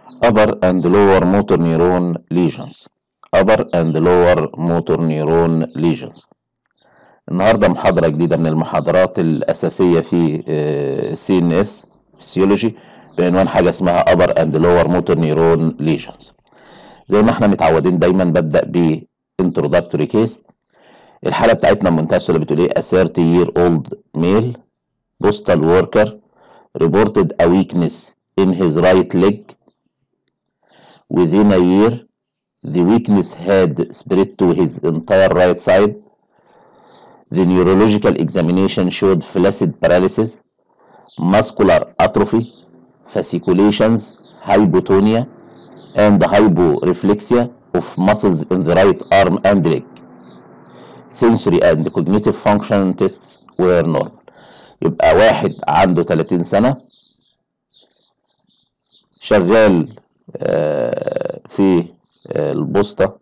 upper and lower motor neuron lesions upper and lower motor neuron lesions النهارده محاضرة جديدة من المحاضرات الأساسية في السي ان اس فيسيولوجي بعنوان حاجة اسمها upper and lower motor neuron lesions زي ما احنا متعودين دايما ببدأ ب introductory case الحالة بتاعتنا بمنتهى السهولة بتقول ايه a 30 year old male postal worker reported a weakness in his right leg within a year the weakness had spread to his entire right side the neurological examination showed flaccid paralysis muscular atrophy fasciculations hypotonia and hyporeflexia of muscles in the right arm and leg sensory and cognitive function tests were normal يبقى واحد عنده 30 سنة شغال في البوسطة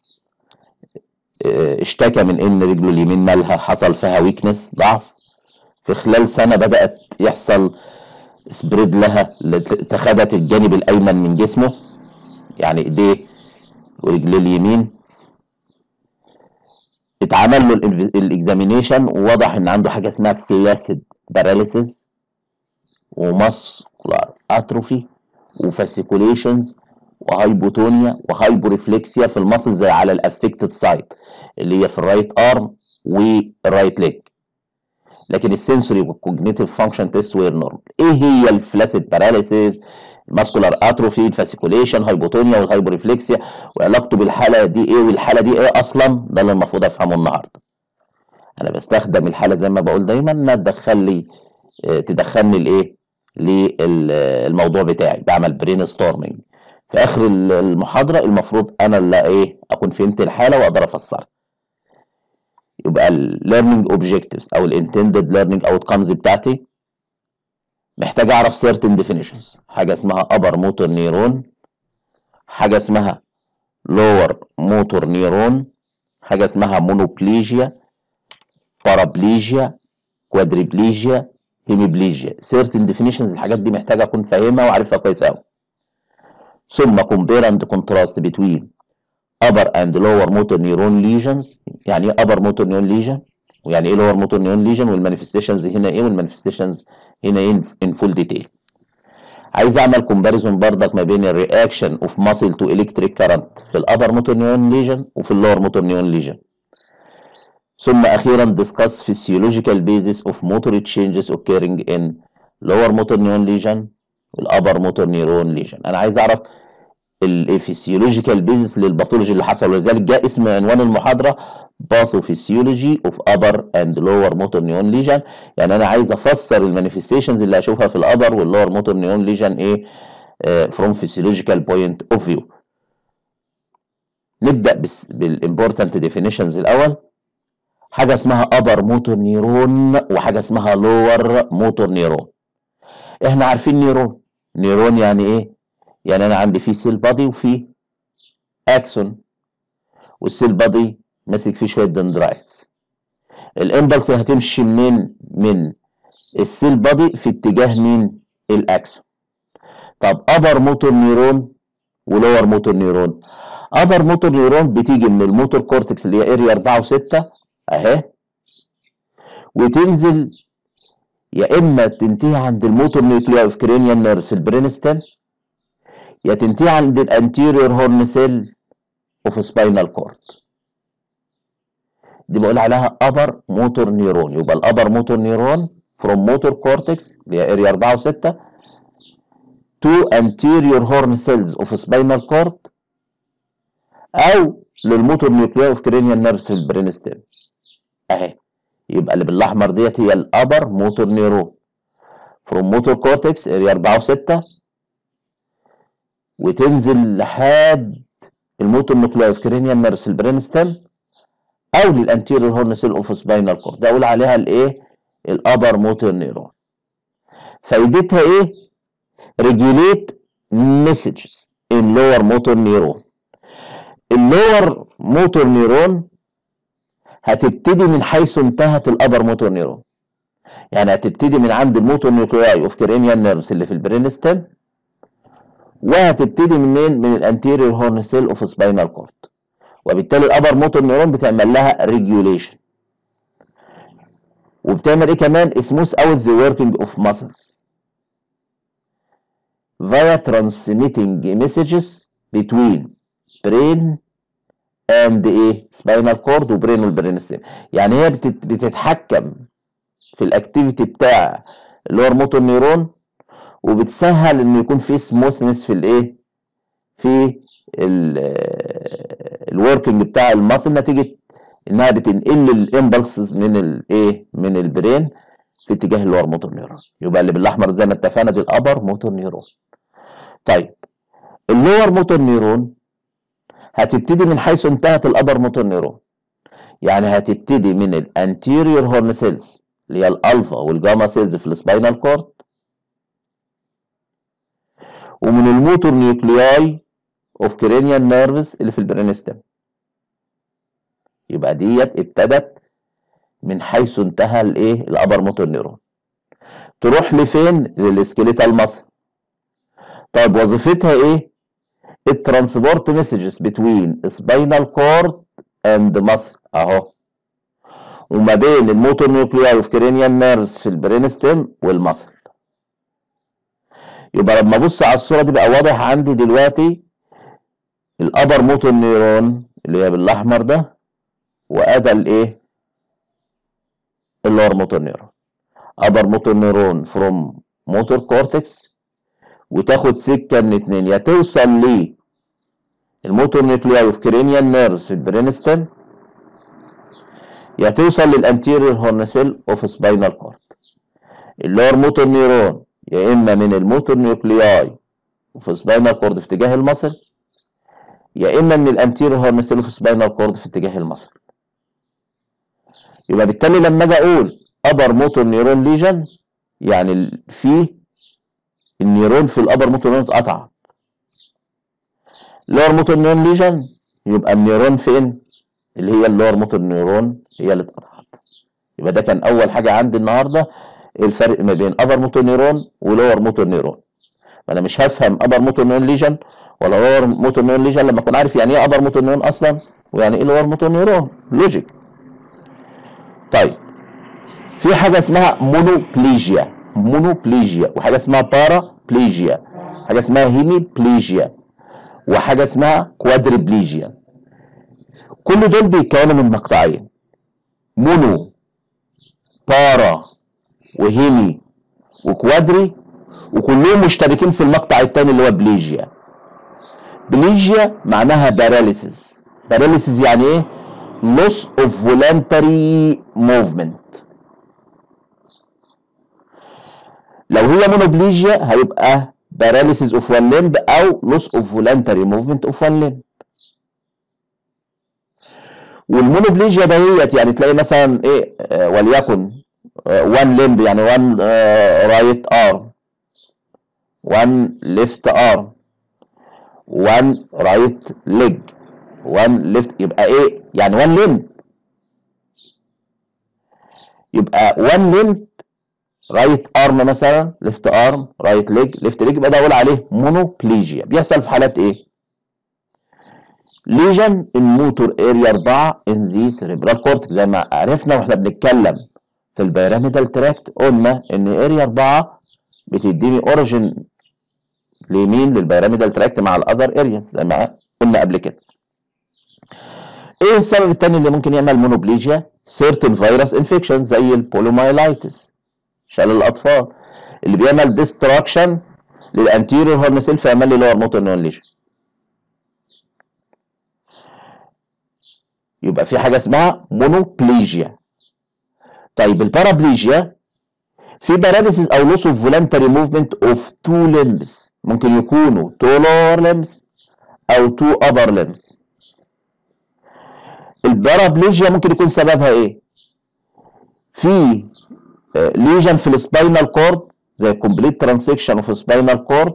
اشتكى من ان رجله اليمين مالها حصل فيها ويكنس ضعف في خلال سنة بدأت يحصل سبريد لها اتخذت الجانب الايمن من جسمه يعني ايديه ورجليه اليمين اتعمل له الاكزامينيشن ووضح ان عنده حاجه اسمها فلاسيد باراليسيس وماسكولار اتروفي وفاسيكوليشنز وهايبوتونيا وهايبوريفلكسيا في المسلز على الافكتد سايد اللي هي في الرايت ارم والرايت ليج لكن السنسوري والكوجنيتيف فانكشن تيست وير نورمال ايه هي الفلاسيد باراليسيس الماسكولار اتروفي الفاسيكوليشن هايبوتونيا والهايبوريفلكسيا وعلاقته بالحاله دي ايه والحاله دي ايه اصلا ده اللي المفروض افهمه النهارده انا بستخدم الحاله زي ما بقول دايما انها تدخل لي تدخلني لايه للموضوع بتاعي بعمل برين ستورمنج في اخر المحاضره المفروض انا اللي ايه اكون فهمت الحاله واقدر افسرها يبقى الليرنينج اوبجكتيفز او الانتندد ليرنينج اوتكمز بتاعتي محتاج اعرف certain definitions حاجه اسمها upper motor neuron حاجه اسمها lower motor neuron حاجه اسمها monoplegia paraplegia quadriplegia hemiplegia certain definitions الحاجات دي محتاج اكون فاهمها وعارفها كويس قوي ثم compare and contrast between upper and lower motor neuron lesions يعني ايه upper motor neuron lesion ويعني ايه lower motor neuron lesion والمانيفستيشنز هنا ايه والمانيفستيشنز هنا ايه ان فول ديتيل عايز اعمل كومباريزون بردك ما بين الرياكشن اوف ماسل تو الكتريك كارنت في الابر موتور نيون ليجن وفي اللور موتور نيون ليجن ثم اخيرا discuss physiological basis of motor changes occurring in lower motor neuron lesion والابر موتور نيرون ليجن انا عايز اعرف الفسيولوجيكال بيزس للباثولوجي اللي حصل ولذلك جاء اسم عنوان المحاضره باثوفيسيولوجي اوف ابر اند لور موتور نيون ليجن يعني انا عايز افسر المانيفستيشنز اللي هشوفها في الابر واللور موتور نيون ليجن ايه فروم فيسيولوجيكال بوينت اوف فيو نبدا بالامبورتنت ديفينيشنز الاول حاجه اسمها ابر موتور نيرون وحاجه اسمها لور موتور نيرون احنا عارفين نيرون نيرون يعني ايه يعني انا عندي فيه سيل بادي وفيه اكسون والسيل بادي ماسك فيه شويه دندرايتس الامبلس هتمشي منين من السيل بادي في اتجاه مين الاكسون طب ابر موتور نيرون ولور موتور نيرون ابر موتور نيرون بتيجي من الموتور كورتكس اللي هي اريا 4 و6 اهي وتنزل يا اما تنتهي عند الموتور نيوكليا اوف كرينيال نيرف البرينستم يا تنتهي عند الانتيريور هورن سيل اوف سباينال كورد دي بقول عليها upper motor neuron يبقى الابر موتور نيرون from motor cortex اللي هي اريا 4 و6 to anterior horn cells of spinal cord او للموتور نيوكليا اوف كرينيال نيرفز في البرين ستيم اهي يبقى اللي بالاحمر ديت هي الابر موتور نيرون from motor cortex اريا 4 و6 وتنزل لحد الموتور نيوكليا اوف كرينيال نيرفز في البرين ستيم او للانتيريور هورن سيل اوف سباينال كورد ده اقول عليها الايه الابر موتور نيرون فايدتها ايه ريجوليت مسجز ان لور موتور نيرون اللور موتور نيرون هتبتدي من حيث انتهت الابر موتور نيرون يعني هتبتدي من عند الموتور نيوكلياي اوف كرينيال نيرفز اللي في البرين ستيم وهتبتدي منين من الانتيريور هورن سيل اوف سباينال كورد وبالتالي الابر موتور نيورون بتعمل لها ريجوليشن وبتعمل ايه كمان سموث اوت ذا وركينج اوف ماسلز via transmitting messages between brain and ايه spinal cord وبرين والبرين ستيم يعني هي بتت- بتتحكم في الاكتيفيتي بتاع اللور موتور نيورون وبتسهل ان يكون في سموثنس في الايه في الوركينج بتاع الماسل نتيجه انها بتنقل الامبلسز من الايه من البرين في اتجاه اللور موتور نيورون يبقى اللي بالاحمر زي ما اتفقنا دي الابر موتور نيورون طيب اللور موتور نيورون هتبتدي من حيث انتهت الابر موتور نيورون يعني هتبتدي من الانتيريور هورن سيلز اللي هي الالفا والجاما سيلز في السباينال كورد ومن الموتور نيوكلياي اوف كرينيال نيرفز اللي في البرينستم يبقى ديت ابتدت من حيث انتهى الايه الابر موتور نيورون تروح لفين للسكيليتال ماسل طيب وظيفتها ايه الترانسبورت مسجز بتوين سباينال كورد اند ماسل اهو وما بين الموتور نيوكلياي اوف كرينيال نيرفز في البرينستم والماسل يبقى لما ابص على الصوره دي بقى واضح عندي دلوقتي الابر موتور نيورون اللي هي بالاحمر ده وادى الايه اللور موتور نيورون ابر موتور نيورون فروم موتور كورتكس وتاخد سكه من اتنين يا توصل ل الموتور نيوكلياي اوف كرينيال نيرفز في البرينستم يا توصل للانتيريور هورن سيل اوف سباينال كورد اللور موتور نيورون يا اما من الموتور نيوكلياي في سباينال كورد في اتجاه المصل يا اما من الانتيريور هورن سيل في سباينال كورد في اتجاه المصل يبقى بالتالي لما اجي اقول ابر موتور نيورون ليجن يعني ال- في النيرون في الابر موتور نيورون اتقطع لور موتور نيورون ليجن يبقى النيرون فين اللي هي اللور موتور نيورون هي اللي اتقطعت يبقى ده كان اول حاجه عندي النهارده الفرق ما بين ابر موتور نيورون ولور موتور نيورون انا مش هفهم ابر موتور نيورون ليجن ولا لور موتور نيورون ليجن لما اكون عارف يعني ايه ابر موتور نيورون اصلا ويعني ايه لور موتور نيورون لوجيك طيب في حاجه اسمها مونوبليجيا مونوبليجيا وحاجه اسمها بارابليجيا حاجه اسمها هيميبليجيا وحاجه اسمها كوادريبليجيا كل دول بيتكونوا من مقطعين مونو بارا وهيمي وكوادري وكلهم مشتركين في المقطع الثاني اللي هو بليجيا بليجيا معناها باراليسيس باراليسيس يعني ايه loss of voluntary movement لو هي مونوبليجيا هيبقى paralysis of one limb او loss of voluntary movement of one limb والمونوبليجيا دهيت يعني تلاقي مثلا ايه آه، وليكن وان ليمب يعني وان رايت ارم وان ليفت ارم وان رايت ليج وان ليفت يبقى ايه يعني وان ليمب يبقى وان ليمب رايت ارم مثلا ليفت ارم رايت ليج ليفت ليج يبقى ده اقول عليه مونوبليجيا بيحصل في حالات ايه ليجن الموتور اريا 4 ان ذي سيريبرال كورتكس زي ما عرفنا واحنا بنتكلم في البيراميدال تراكت قلنا ان اريا 4 بتديني اوريجن لمين للبيراميدال تراكت مع الاذر ارياز زي ما قلنا قبل كده ايه السبب الثاني اللي ممكن يعمل مونوبليجيا سيرتن فيروس انفكشن زي البوليومايلايتس شلل الاطفال اللي بيعمل ديستراكشن للانتيريور هورن سيل فيعمل لي لور موتور نيون ليجن يبقى في حاجه اسمها مونوبليجيا طيب البارابليجيا في باراليسيس او لوس اوف فولنتري موفمنت اوف تو ليمبس ممكن يكونوا تو لور ليمبس او تو ابر ليمبس البارابليجيا ممكن يكون سببها ايه في ليجن في السباينال كورد زي كومبليت ترانسكشن اوف سباينال كورد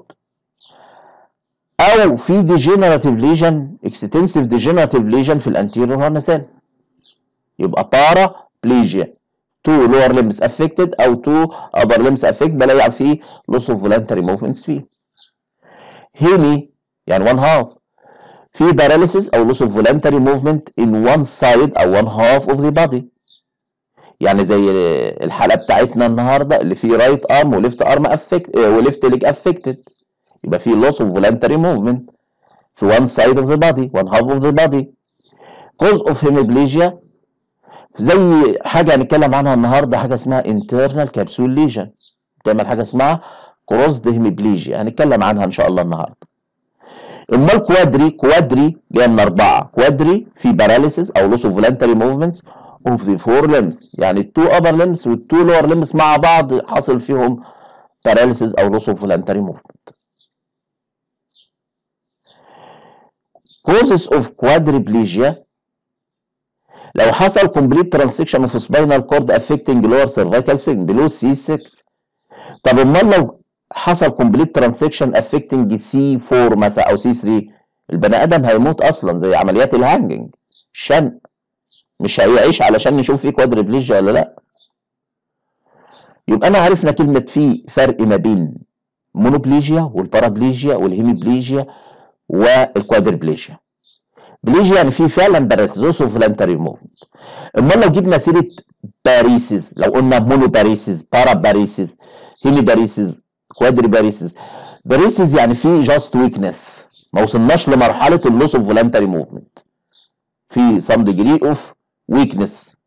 او في ديجنراتيف ليجن اكستنسيف ديجنراتيف ليجن في الانتيريور هورن سيل يبقى بارا بليجيا تو لور ليمس افكتد او تو ابر ليمس افكت بلاقي في لوس اوف فولنتري موفمنتس فيه هيمي يعني one half في paralysis او loss of voluntary movement in one side او one half of the body يعني زي الحلقه بتاعتنا النهارده اللي فيه رايت ارم وليفت ارم افكت وليفت ليج افكتد يبقى في loss of voluntary movement في one side of the body one half of the body cause of hemiplegia زي حاجه هنتكلم عنها النهارده حاجه اسمها internal capsule lesion تعمل حاجه اسمها crossed hemiplegia هنتكلم عنها ان شاء الله النهارده امال كوادري كوادري جايه من اربعه كوادري في باراليسيس او loss of voluntary movements of the four limbs يعني التو upper limbs والتو lower limbs مع بعض حصل فيهم paralysis او loss of voluntary movement causes of quadriplegia لو حصل complete transection of spinal cord affecting lower cervical segment below C6 طب امال لو حصل complete transection affecting C4 مثلا او C3 البني ادم هيموت اصلا زي عمليات الهانجنج شنق مش هيعيش علشان نشوف فيه كوادربليجيا ولا لا يبقى انا عرفنا كلمه في فرق ما بين مونوبليجيا والبارابليجيا والهيميبليجيا والكوادربليجيا بليجيا يعني في فعلا باراسيزوس وفلانتري موفمنت امال لو جبنا سيره باريسيس لو قلنا مونو باريسيس بارا باريسيس هيمي باريسيس كوادري باريسيس باريسيس يعني في جاست ويكنس ما وصلناش لمرحله اللوس اوف فولنتري موفمنت في سم ديجري اوف ويكنس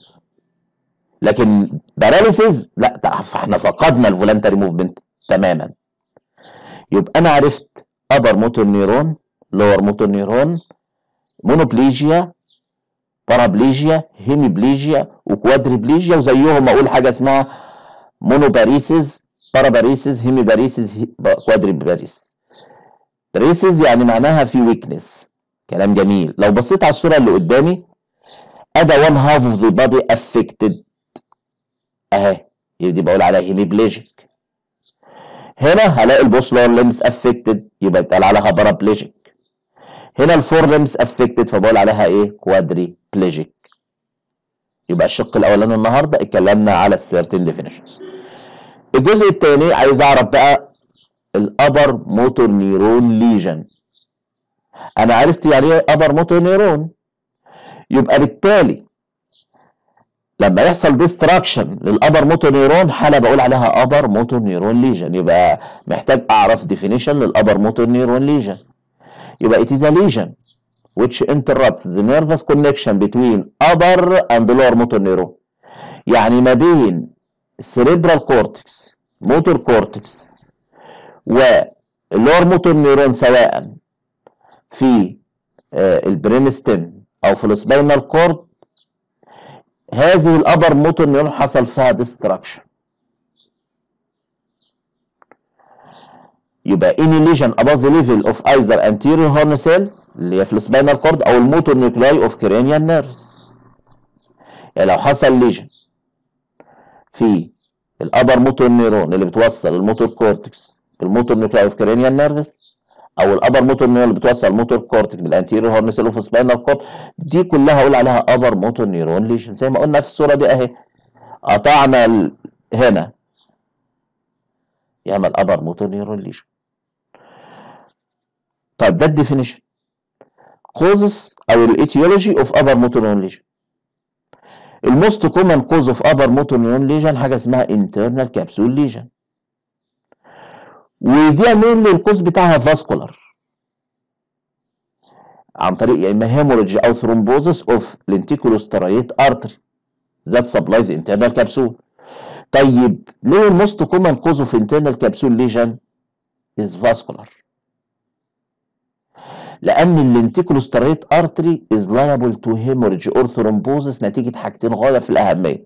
لكن باراليسيس لا احنا فقدنا الفولنتري موفمنت تماما يبقى انا عرفت ابر موتور نيرون لور موتور نيرون مونوبليجيا بارابليجيا هيميبليجيا وكوادريبليجيا وزيهم اقول حاجه اسمها مونوباريسيس باراباريسيس هيميباريسيس كوادريباريسيس بريسيس يعني معناها في ويكنس كلام جميل لو بصيت على الصوره اللي قدامي ادى وان هاف اوف ذا بادي افكتد اهي دي بقول عليها هيميبليجيك هنا هلاقي البوسلر ليمس افكتد يبقى يتقال عليها بارابليجيك هنا الفور ليمس افكتد فبقول عليها ايه كوادري بليجيك يبقى الشق الاولاني النهارده اتكلمنا على السيرتين ديفينيشنز الجزء الثاني عايز اعرف بقى الابر موتور نيرون ليجن انا عرفت يعني ايه ابر موتور نيرون يبقى بالتالي لما يحصل ديستراكشن للابر موتور نيرون حاله بقول عليها ابر موتور نيرون ليجن يبقى محتاج اعرف ديفينيشن للابر موتور نيرون ليجن يبقى it is a lesion which interrupts the nervous connection between upper and lower motor neuron يعني ما بين السريبرال كورتكس موتور كورتكس واللور موتور نيرون سواء في البرين ستيم او في السباينال كورد هذه الابر موتور نيرون حصل فيها ديستراكشن يبقى any lesion above the level of either anterior horn cell اللي هي في السباينال كورد او الموتور نيوكلاي اوف cranial nerves يعني لو حصل ليجن في الابر موتور نيرون اللي بتوصل الموتور كورتكس بالموتور نيوكلاي اوف cranial nerves او الابر موتور نيرون اللي بتوصل الموتور كورتكس بالانتيريور هورن سيل اوف سباينال كورد دي كلها اقول عليها ابر موتور نيرون ليجن زي ما قلنا في الصوره دي اهي قطعنا ال... هنا يعمل ابر موتور نيرون ليجن طيب ده الديفينيشن causes او الايتيولوجي اوف ابر موتور نيرون ليجن الموست كومن كوز اوف ابر موتور نيرون ليجن حاجه اسمها internal capsule ليجن ودي مين الكوز بتاعها فاسكولار عن طريق يا اما هيموريدج او ثرومبوزس اوف لنتيكولوسترايت ارتري ذات سبلايز انترنال كابسول طيب ليه الموست كومن كوز اوف انترنال كابسول ليجن از فاسكولار لان اللنتيكولوسترايت ارتري از لايبل تو هيموريدج اور ثرومبوزس نتيجه حاجتين غايه في الاهميه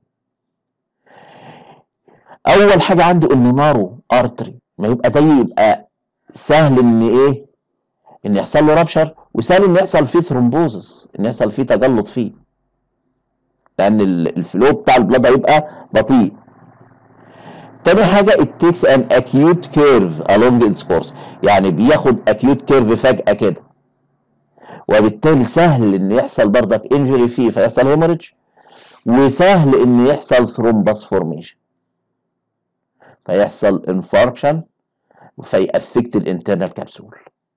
اول حاجه عنده انه نارو ارتري ما يبقى ده يبقى سهل ان ايه ان يحصل له رابشر وسهل ان يحصل فيه ثرومبوزس ان يحصل فيه تجلط فيه لان الفلو بتاع البلاد هيبقى بطيء تاني حاجة it takes an acute curve along its course يعني بياخد acute curve فجأة كده وبالتالي سهل ان يحصل برضك انجري فيه فيحصل هيموريدج وسهل ان يحصل ثرومبس فورميشن فيحصل انفاركشن فيأفكت الانترنال كبسول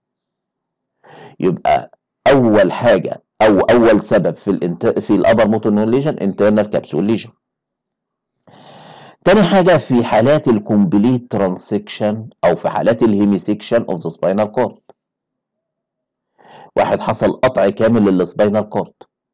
يبقى اول حاجه او اول سبب في الانت... في الابر موتور نيورون ليجن انترنال كبسول ليجن تاني حاجه في حالات الكومبليت ترانسكشن او في حالات الهيميسيكشن اوف ذا سباينال كورد واحد حصل قطع كامل للسباينال كورد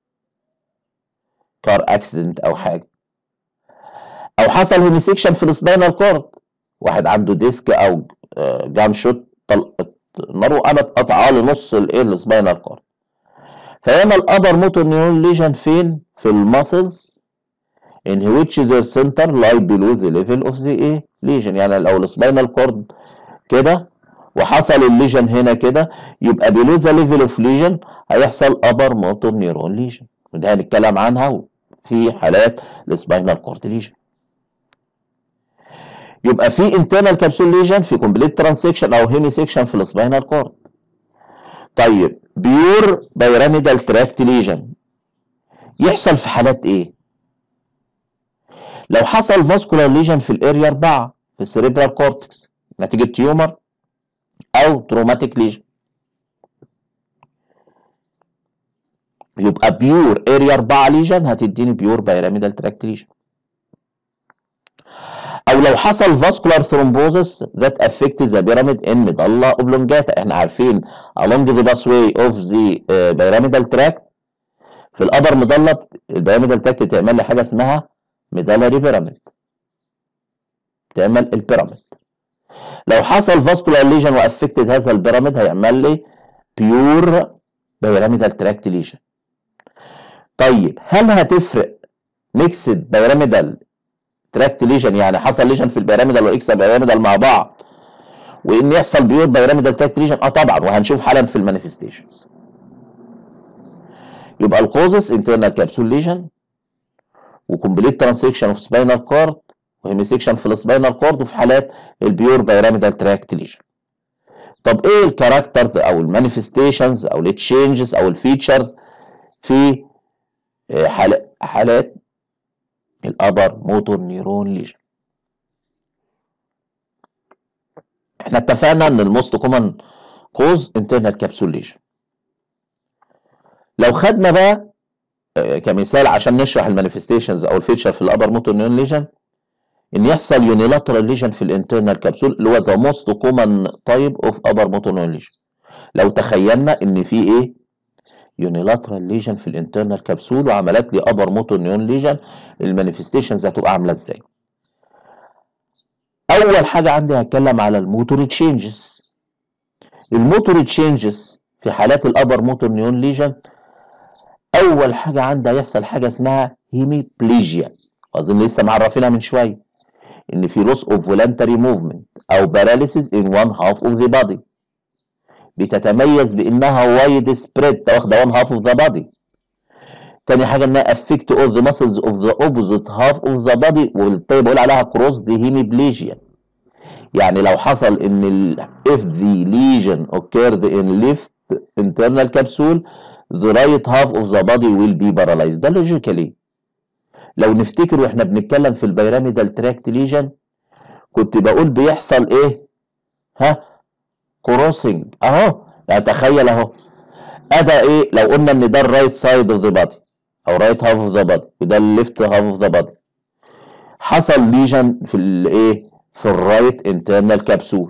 كار اكسيدنت او حاجه او حصل هيميسيكشن في السباينال كورد واحد عنده ديسك او جان شوت ناره قامت قطعاه لنص الايه السباينال كورد فياما الابر موتور نيورون ليجن فين في الماسلز in which their center lie below the level of the ايه lesion يعني لو السباينال كورد كده وحصل الليجن هنا كده يبقى below the level of lesion هيحصل upper motor neuron lesion وده هنتكلم عنها في حالات السباينال كورد ليجن يبقى في internal capsule lesion في complete transection او hemisection في السباينال كورد طيب بيور بيراميدال تراكت ليجن يحصل في حالات ايه لو حصل فاسكولار ليجن في الاريا 4 في السيريبرال كورتكس نتيجه تيومر او تروماتيك ليجن يبقى بيور اريا 4 ليجن هتديني بيور بيراميدال تراكت ليجن او لو حصل فاسكولار ثرومبوزس ذات افكت ذا بيراميد ان ميدالا اوبلونجاتا احنا عارفين along the pathway of the uh, pyramidal tract في الابر ميدالا البيراميدال تراكت تعمل لي حاجه اسمها ميدالاري بيراميد تعمل البيراميد لو حصل فاسكولار ليجن وافكتد هذا البيراميد هيعمل لي بيور بيراميدال تراكت ليجن طيب هل هتفرق ميكسد بيراميدال تراكت ليجن يعني حصل ليجن في البيراميدال واكسا بيراميدال مع بعض وان يحصل بيور بيراميدال تراكت ليجن اه طبعا وهنشوف حالا في المانيفستيشنز يبقى الكوزس انترنال كابسول ليجن وكومبليت ترانسكشن اوف سباينال كورد وهيميسيكشن في السباينال كورد وفي حالات البيور بيراميدال تراكت ليجن طب ايه الكاركترز او المانيفستيشنز او التشينجز او الفيتشرز في حالات حالات الابر موتور نيرون ليجن احنا اتفقنا ان الموست كومن كوز انترنال كابسول ليجن لو خدنا بقى كمثال عشان نشرح المانيفستيشنز او الفيتشر في الابر موتور نيرون ليجن ان يحصل يونيلاترال ليجن في الانترنال كابسول اللي هو ذا موست كومن تايب اوف ابر موتور نيرون ليجن لو تخيلنا ان في ايه يونيلاترال ليجن في الانترنال كابسول وعملت لي ابر موتور نيون ليجن المانيفستيشنز هتبقى عامله ازاي اول حاجه عندي هتكلم على الموتور تشينجز الموتور تشينجز في حالات الابر موتور نيون ليجن اول حاجه عندي هيحصل حاجه اسمها هيميبليجيا اظن لسه معرفينها من شويه ان في لوس اوف فولنتري موفمنت او باراليسيس ان وان هاف اوف ذا بادي بتتميز بانها وايد سبريد واخده وان هاف اوف ذا بادي تاني حاجه انها افكت اول ذا ماسلز اوف ذا اوبوزيت هاف اوف ذا بادي وبالتالي بقول عليها كروس دي هيميبليجيا يعني لو حصل ان ال if the lesion occurred in left internal capsule the right half of the body will be paralyzed ده logically لو نفتكر واحنا بنتكلم في البيراميدال تراكت ليجن كنت بقول بيحصل ايه ها كروسنج اهو يعني تخيل اهو ادى ايه لو قلنا ان ده الرايت سايد اوف ذا بادي او رايت هاف اوف ذا بادي وده الليفت هاف اوف ذا بادي حصل ليجن في الايه في الرايت انترنال كابسول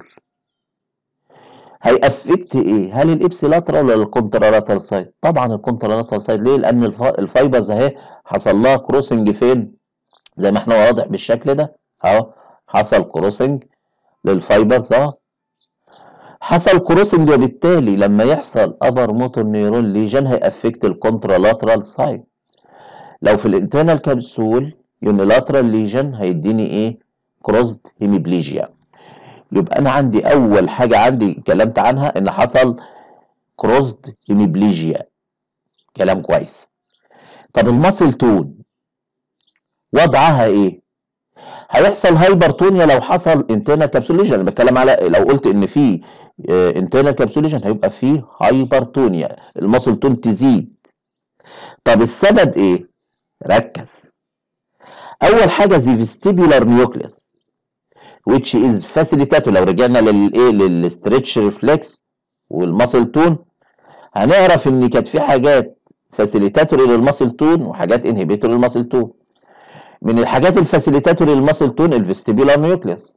هيأفكت ايه هل الابسيلاترال ولا الكونترالاترال سايد طبعا الكونترالاترال سايد ليه لان الفايبرز اهي حصل لها كروسنج فين زي ما احنا واضح بالشكل ده اهو حصل كروسنج للفايبرز اهو حصل كروسنج وبالتالي لما يحصل ابر موتور نيرون ليجن هيأفكت الكونترالاترال سايد لو في الانترنال كابسول يونيلاترال ليجن هيديني ايه كروسد هيميبليجيا يبقى انا عندي اول حاجه عندي اتكلمت عنها ان حصل كروسد هيميبليجيا كلام كويس طب الماسل تون وضعها ايه هيحصل هايبرتونيا لو حصل انترنال كابسوليجن انا بتكلم على لو قلت ان في انترنال كابسوليجن هيبقى في هايبرتونيا الماسل تون تزيد طب السبب ايه ركز اول حاجه زي فيستيبولار نيوكليس which is facilitator لو رجعنا للايه للستريتش ريفلكس والماسل تون هنعرف ان كانت في حاجات فاسيليتاتوري للماسل تون وحاجات انهبيتوري للماسل تون من الحاجات الفاسيليتاتوري للماسل تون الفيستيبولار نيوكليوس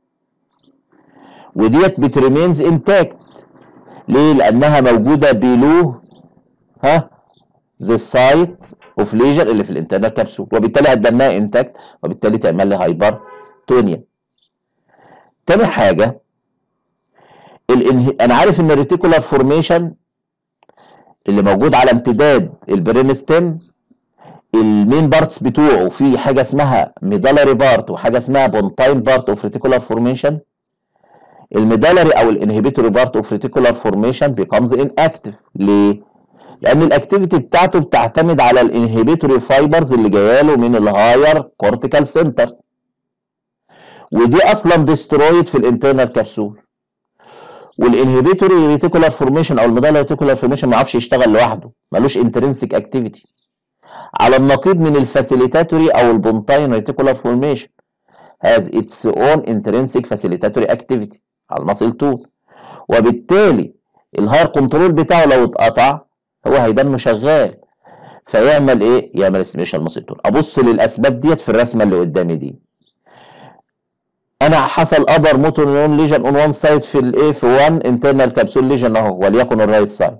وديت بتريمينز انتاكت ليه لانها موجوده بيلو ها ذا سايت اوف ليجر اللي في الانترنال كبسول وبالتالي هتدناها انتاكت وبالتالي تعمل لي هايبر تونيا تاني حاجه الانه... انا عارف ان الريتيكولار فورميشن اللي موجود على امتداد البرين ستيم المين بارتس بتوعه في حاجه اسمها ميدالري بارت وحاجه اسمها بونتاين بارت اوف ريتيكولار فورميشن الميدالري او الانهبيتوري بارت اوف ريتيكولار فورميشن بيكمز ان اكتف ليه؟ لان الاكتيفيتي بتاعته بتعتمد على الانهبيتوري فايبرز اللي جايه له من الهاير كورتيكال سنتر ودي اصلا ديسترويد في الانترنال كبسول والانهبيتوري ريتيكولار فورميشن او الميدالري ريتيكولار فورميشن ما يعرفش يشتغل لوحده ملوش انترنسيك اكتيفيتي على النقيض من الفاسيليتاتوري او البونتاين ريتيكولار فورميشن has its own intrinsic facilitatory activity على المصل طول وبالتالي الهاير كنترول بتاعه لو اتقطع هو هيدنه شغال فيعمل ايه؟ يعمل استيميشن مصل طول ابص للاسباب ديت في الرسمه اللي قدامي دي انا حصل ابر موتور نيون ليجن اون وان سايد في الايه في وان انترنال كابسول ليجن اهو وليكن الرايت سايد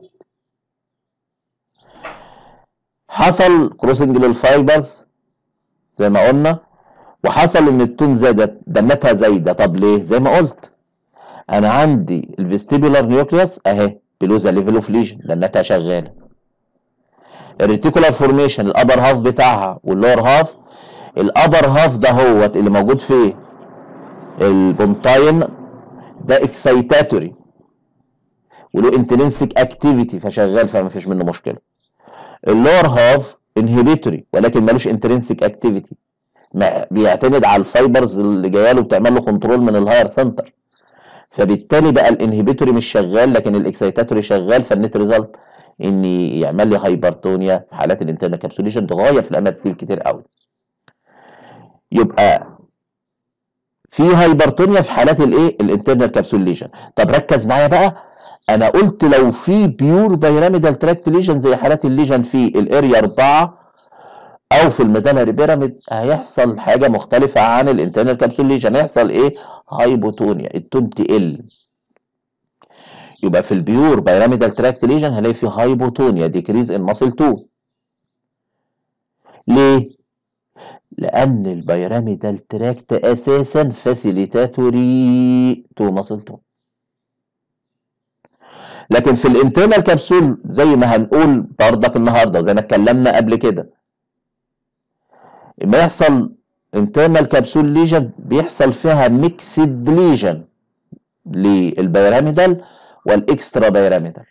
حصل كروسنج للفايبرز زي ما قلنا وحصل ان التون زادت دنتها زايده طب ليه زي ما قلت انا عندي الفيستيبولار نيوكليوس اهي بلو ذا ليفل اوف ليجن دنتها شغاله الريتيكولار فورميشن الابر هاف بتاعها واللور هاف الابر هاف ده هو اللي موجود فيه البونتاين ده اكسايتاتوري وله انترنسيك اكتيفيتي فشغال فما فيش منه مشكله اللور هاف انهبيتوري ولكن ملوش انترنسيك اكتيفيتي بيعتمد على الفايبرز اللي جايه له بتعمل له كنترول من الهاير سنتر فبالتالي بقى الانهبيتوري مش شغال لكن الاكسايتاتوري شغال فالنت ريزلت ان يعمل لي هايبرتونيا في حالات الانترنال كابسوليشن دي غايه في الامات سيل كتير قوي يبقى في هايبرتونيا في حالات الايه الانترنال كابسول ليجن طب ركز معايا بقى انا قلت لو في بيور بيراميدال تراكت ليجن زي حالات الليجن في الاريا 4 او في الميدالري بيراميد هيحصل حاجه مختلفه عن الانترنال كابسول ليجن هيحصل ايه هايبوتونيا التون تقل يبقى في البيور بيراميدال تراكت ليجن هلاقي في هايبوتونيا ديكريز ان ماسل 2 ليه لان البيراميدال تراكت اساسا فاسيليتاتوري تو ماسل 2 لكن في الانترنال كبسول زي ما هنقول بردك النهارده وزي ما اتكلمنا قبل كده اما يحصل انترنال كبسول ليجن بيحصل فيها ميكسد ليجن للبيراميدال والاكسترا بيراميدال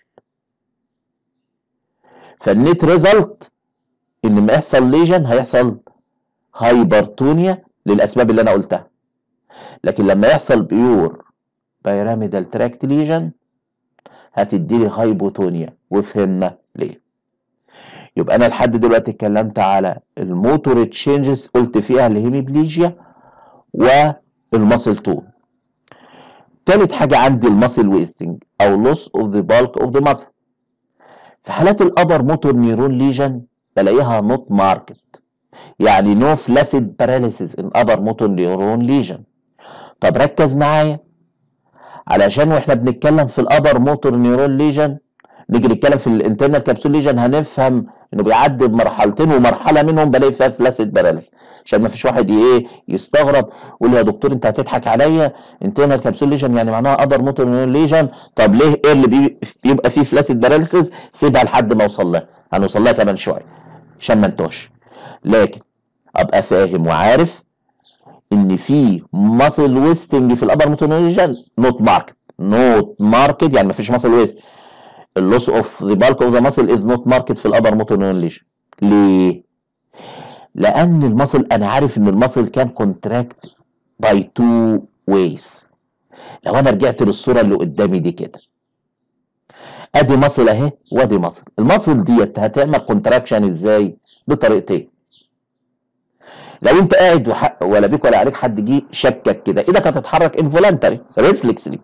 فالنت ريزلت ان لما يحصل ليجن هيحصل هايبرتونيا للاسباب اللي انا قلتها لكن لما يحصل بيور بيراميدال تراكت ليجن هتديلي هايبوتونيا وفهمنا ليه يبقى انا لحد دلوقتي اتكلمت على الموتور تشينجز قلت فيها الهيميبليجيا والماسل تون تالت حاجة عندي الماسل ويستنج او لوس اوف ذا بالك اوف ذا ماسل في حالات الابر موتور نيرون ليجن بلاقيها نوت ماركت يعني نو فلاسيد باراليسيس ان ابر موتور نيرون ليجن طب ركز معايا علشان واحنا بنتكلم في الابر موتور نيرون ليجن نيجي نتكلم في الانترنال كابسول ليجن هنفهم انه بيعدي بمرحلتين ومرحله منهم بلاقي فيها فلاسيد باراليس عشان ما فيش واحد ايه يستغرب يقول يا دكتور انت هتضحك عليا انترنال كابسول ليجن يعني معناها ابر موتور نيرون ليجن طب ليه ايه اللي بي بيبقى فيه فلاسيد باراليسيس سيبها لحد ما اوصل لها هنوصل لها كمان شويه عشان ما انتوش لكن ابقى فاهم وعارف ان في ماسل ويستنج في الابر موتور نيرون ليجن نوت ماركت نوت ماركت يعني ما فيش ماسل ويست اللوس اوف ذا بالك اوف ذا ماسل از نوت ماركت في الابر موتور نيرون ليجن ليه؟ لان الماسل انا عارف ان الماسل كان كونتراكت باي تو ويز لو انا رجعت للصوره اللي قدامي دي كده ادي ماسل اهي وادي ماسل الماسل ديت هتعمل كونتراكشن ازاي بطريقتين لو انت قاعد وح... ولا بيك ولا عليك حد جه شكك كده ايدك هتتحرك انفولانتري ريفلكسلي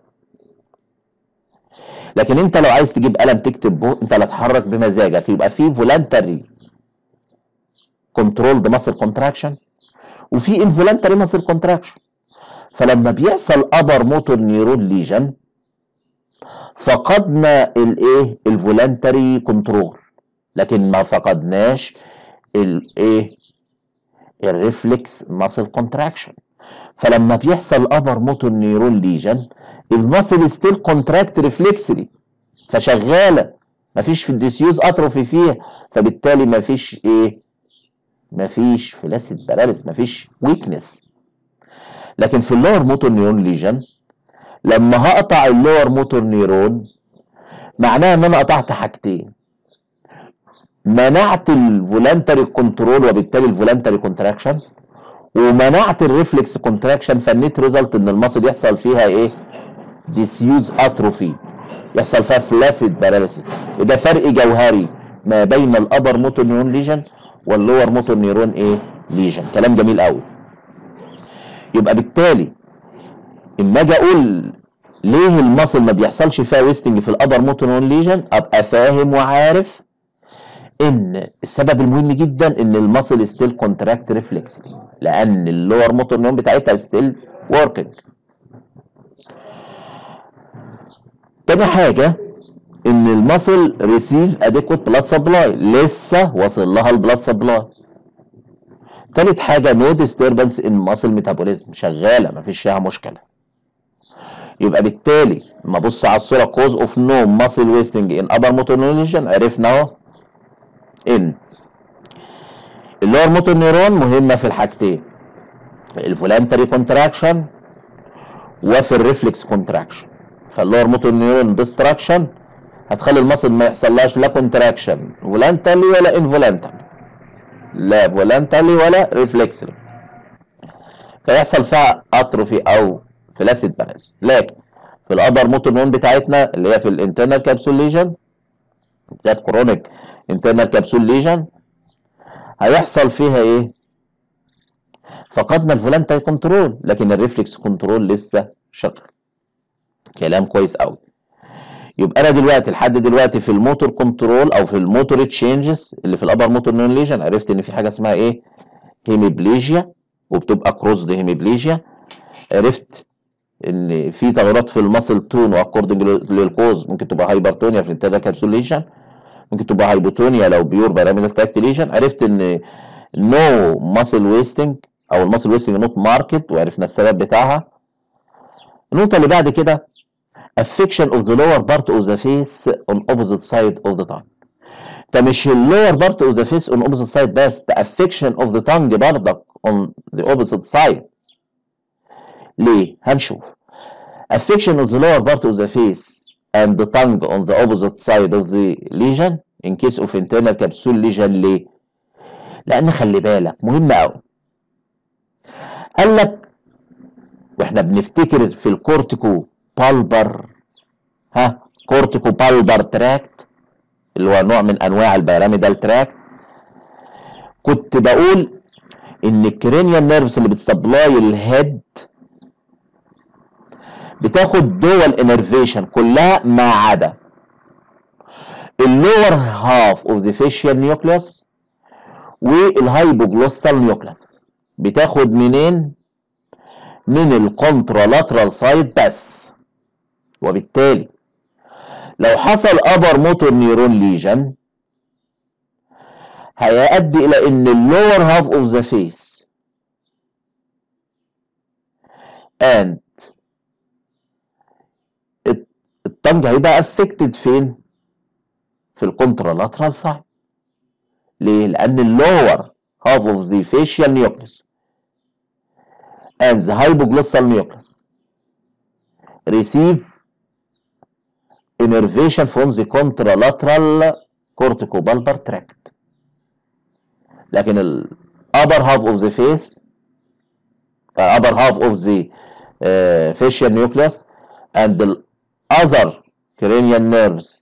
لكن انت لو عايز تجيب قلم تكتب به انت اللي هتتحرك بمزاجك يبقى في فولانتري كنترولد ماسل كونتراكشن وفي انفولانتري ماسل كونتراكشن فلما بيحصل ابر موتور نيرون ليجن فقدنا الايه الفولانتري كنترول لكن ما فقدناش الايه الريفلكس ماسل كونتراكشن فلما بيحصل ابر موتور نيرون ليجن الماسل ستيل كونتراكت ريفلكسلي فشغاله مفيش في الديسيوز اتروفي فيها فبالتالي مفيش ايه مفيش فلاسيد باراليس مفيش ويكنس لكن في اللور موتور نيرون ليجن لما هقطع اللور موتور نيرون معناها ان انا قطعت حاجتين منعت الفولانتري كنترول وبالتالي الفولانتري كونتراكشن ومنعت الريفلكس كونتراكشن فالنت ريزلت ان المصل يحصل فيها ايه ديسيوز اتروفي يحصل فيها فلاسيد باراليسيس وده فرق جوهري ما بين الابر موتور نيرون ليجن واللور موتور نيرون ايه ليجن كلام جميل قوي يبقى بالتالي اما اجي اقول ليه المصل ما بيحصلش فيها ويستنج في الابر موتور نيرون ليجن ابقى فاهم وعارف ان السبب المهم جدا ان المصل ستيل كونتراكت ريفلكسلي لان اللور موتور نيرون بتاعتها ستيل وركينج تاني حاجه ان المصل ريسيف اديكوت بلاد سبلاي لسه واصل لها البلاد سبلاي تالت حاجه نو ديستربنس ان ماسل ميتابوليزم شغاله مفيش فيها مشكله يبقى بالتالي لما ابص على الصوره كوز اوف نو ماسل ويستنج ان ابر موتور نيرون عرفنا اهو ان اللور موتور نيرون مهمه في الحاجتين الفولانتري كونتراكشن وفي الريفلكس كونتراكشن فاللور موتور نيرون ديستراكشن هتخلي المصل ما يحصلهاش لا كونتراكشن فولانتري ولا انفولانتري لا فولانتري ولا ريفلكسلي فيحصل فيها اتروفي او فلاسيد بالانس لكن في الابر موتور نيرون بتاعتنا اللي هي في الانترنال كابسول ليجن ذات كرونيك انترنال كابسول ليجن هيحصل فيها ايه فقدنا الفولانتري كنترول لكن الريفلكس كنترول لسه شغال كلام كويس قوي يبقى انا دلوقتي لحد دلوقتي في الموتور كنترول او في الموتور تشينجز اللي في الابر موتور نيرون ليجن عرفت ان في حاجه اسمها ايه هيميبليجيا وبتبقى كروزد هيميبليجيا عرفت ان في تغيرات في الماسل تون واكوردنج للكوز ممكن تبقى هايبرتونيا في الانترنال كابسول ليجن ممكن تبقى هايبوتونيا لو بيور بيراميدال تراكت ليجن عرفت ان نو ماسل ويستنج او الماسل ويستنج نوت ماركت وعرفنا السبب بتاعها النقطه اللي بعد كده affection of the lower part of the face on opposite side of the tongue ده مش اللور بارت اوف ذا فيس اون اوبوزيت سايد بس ده affection of the tongue برضك on the opposite side ليه؟ هنشوف affection of the lower part of the face and the tongue on the opposite side of the lesion in case of internal capsule lesion ليه؟ لأن خلي بالك مهم أوي قال لك واحنا بنفتكر في الكورتيكو بالبر ها كورتيكو بالبر تراكت اللي هو نوع من انواع البيراميدال تراكت كنت بقول ان الكرينيال نيرفز اللي بتسبلاي الهيد بتاخد دول انرفيشن كلها ما عدا اللور هاف اوف ذا فيشيال نيوكليوس والهايبوجلوسال نيوكليوس بتاخد منين من الكونترالاترال سايد بس وبالتالي لو حصل ابر موتور نيرون ليجن هيؤدي الى ان اللور هاف اوف ذا فيس and الطنج هيبقى افكتد فين في الكونترالاترال سايد ليه لان اللور هاف اوف ذا فيشيال نيوكليس and the hypoglossal nucleus receive innervation from the contralateral corticobulbar tract لكن ال upper half of the face uh, upper half of the uh, facial nucleus and the other cranial nerves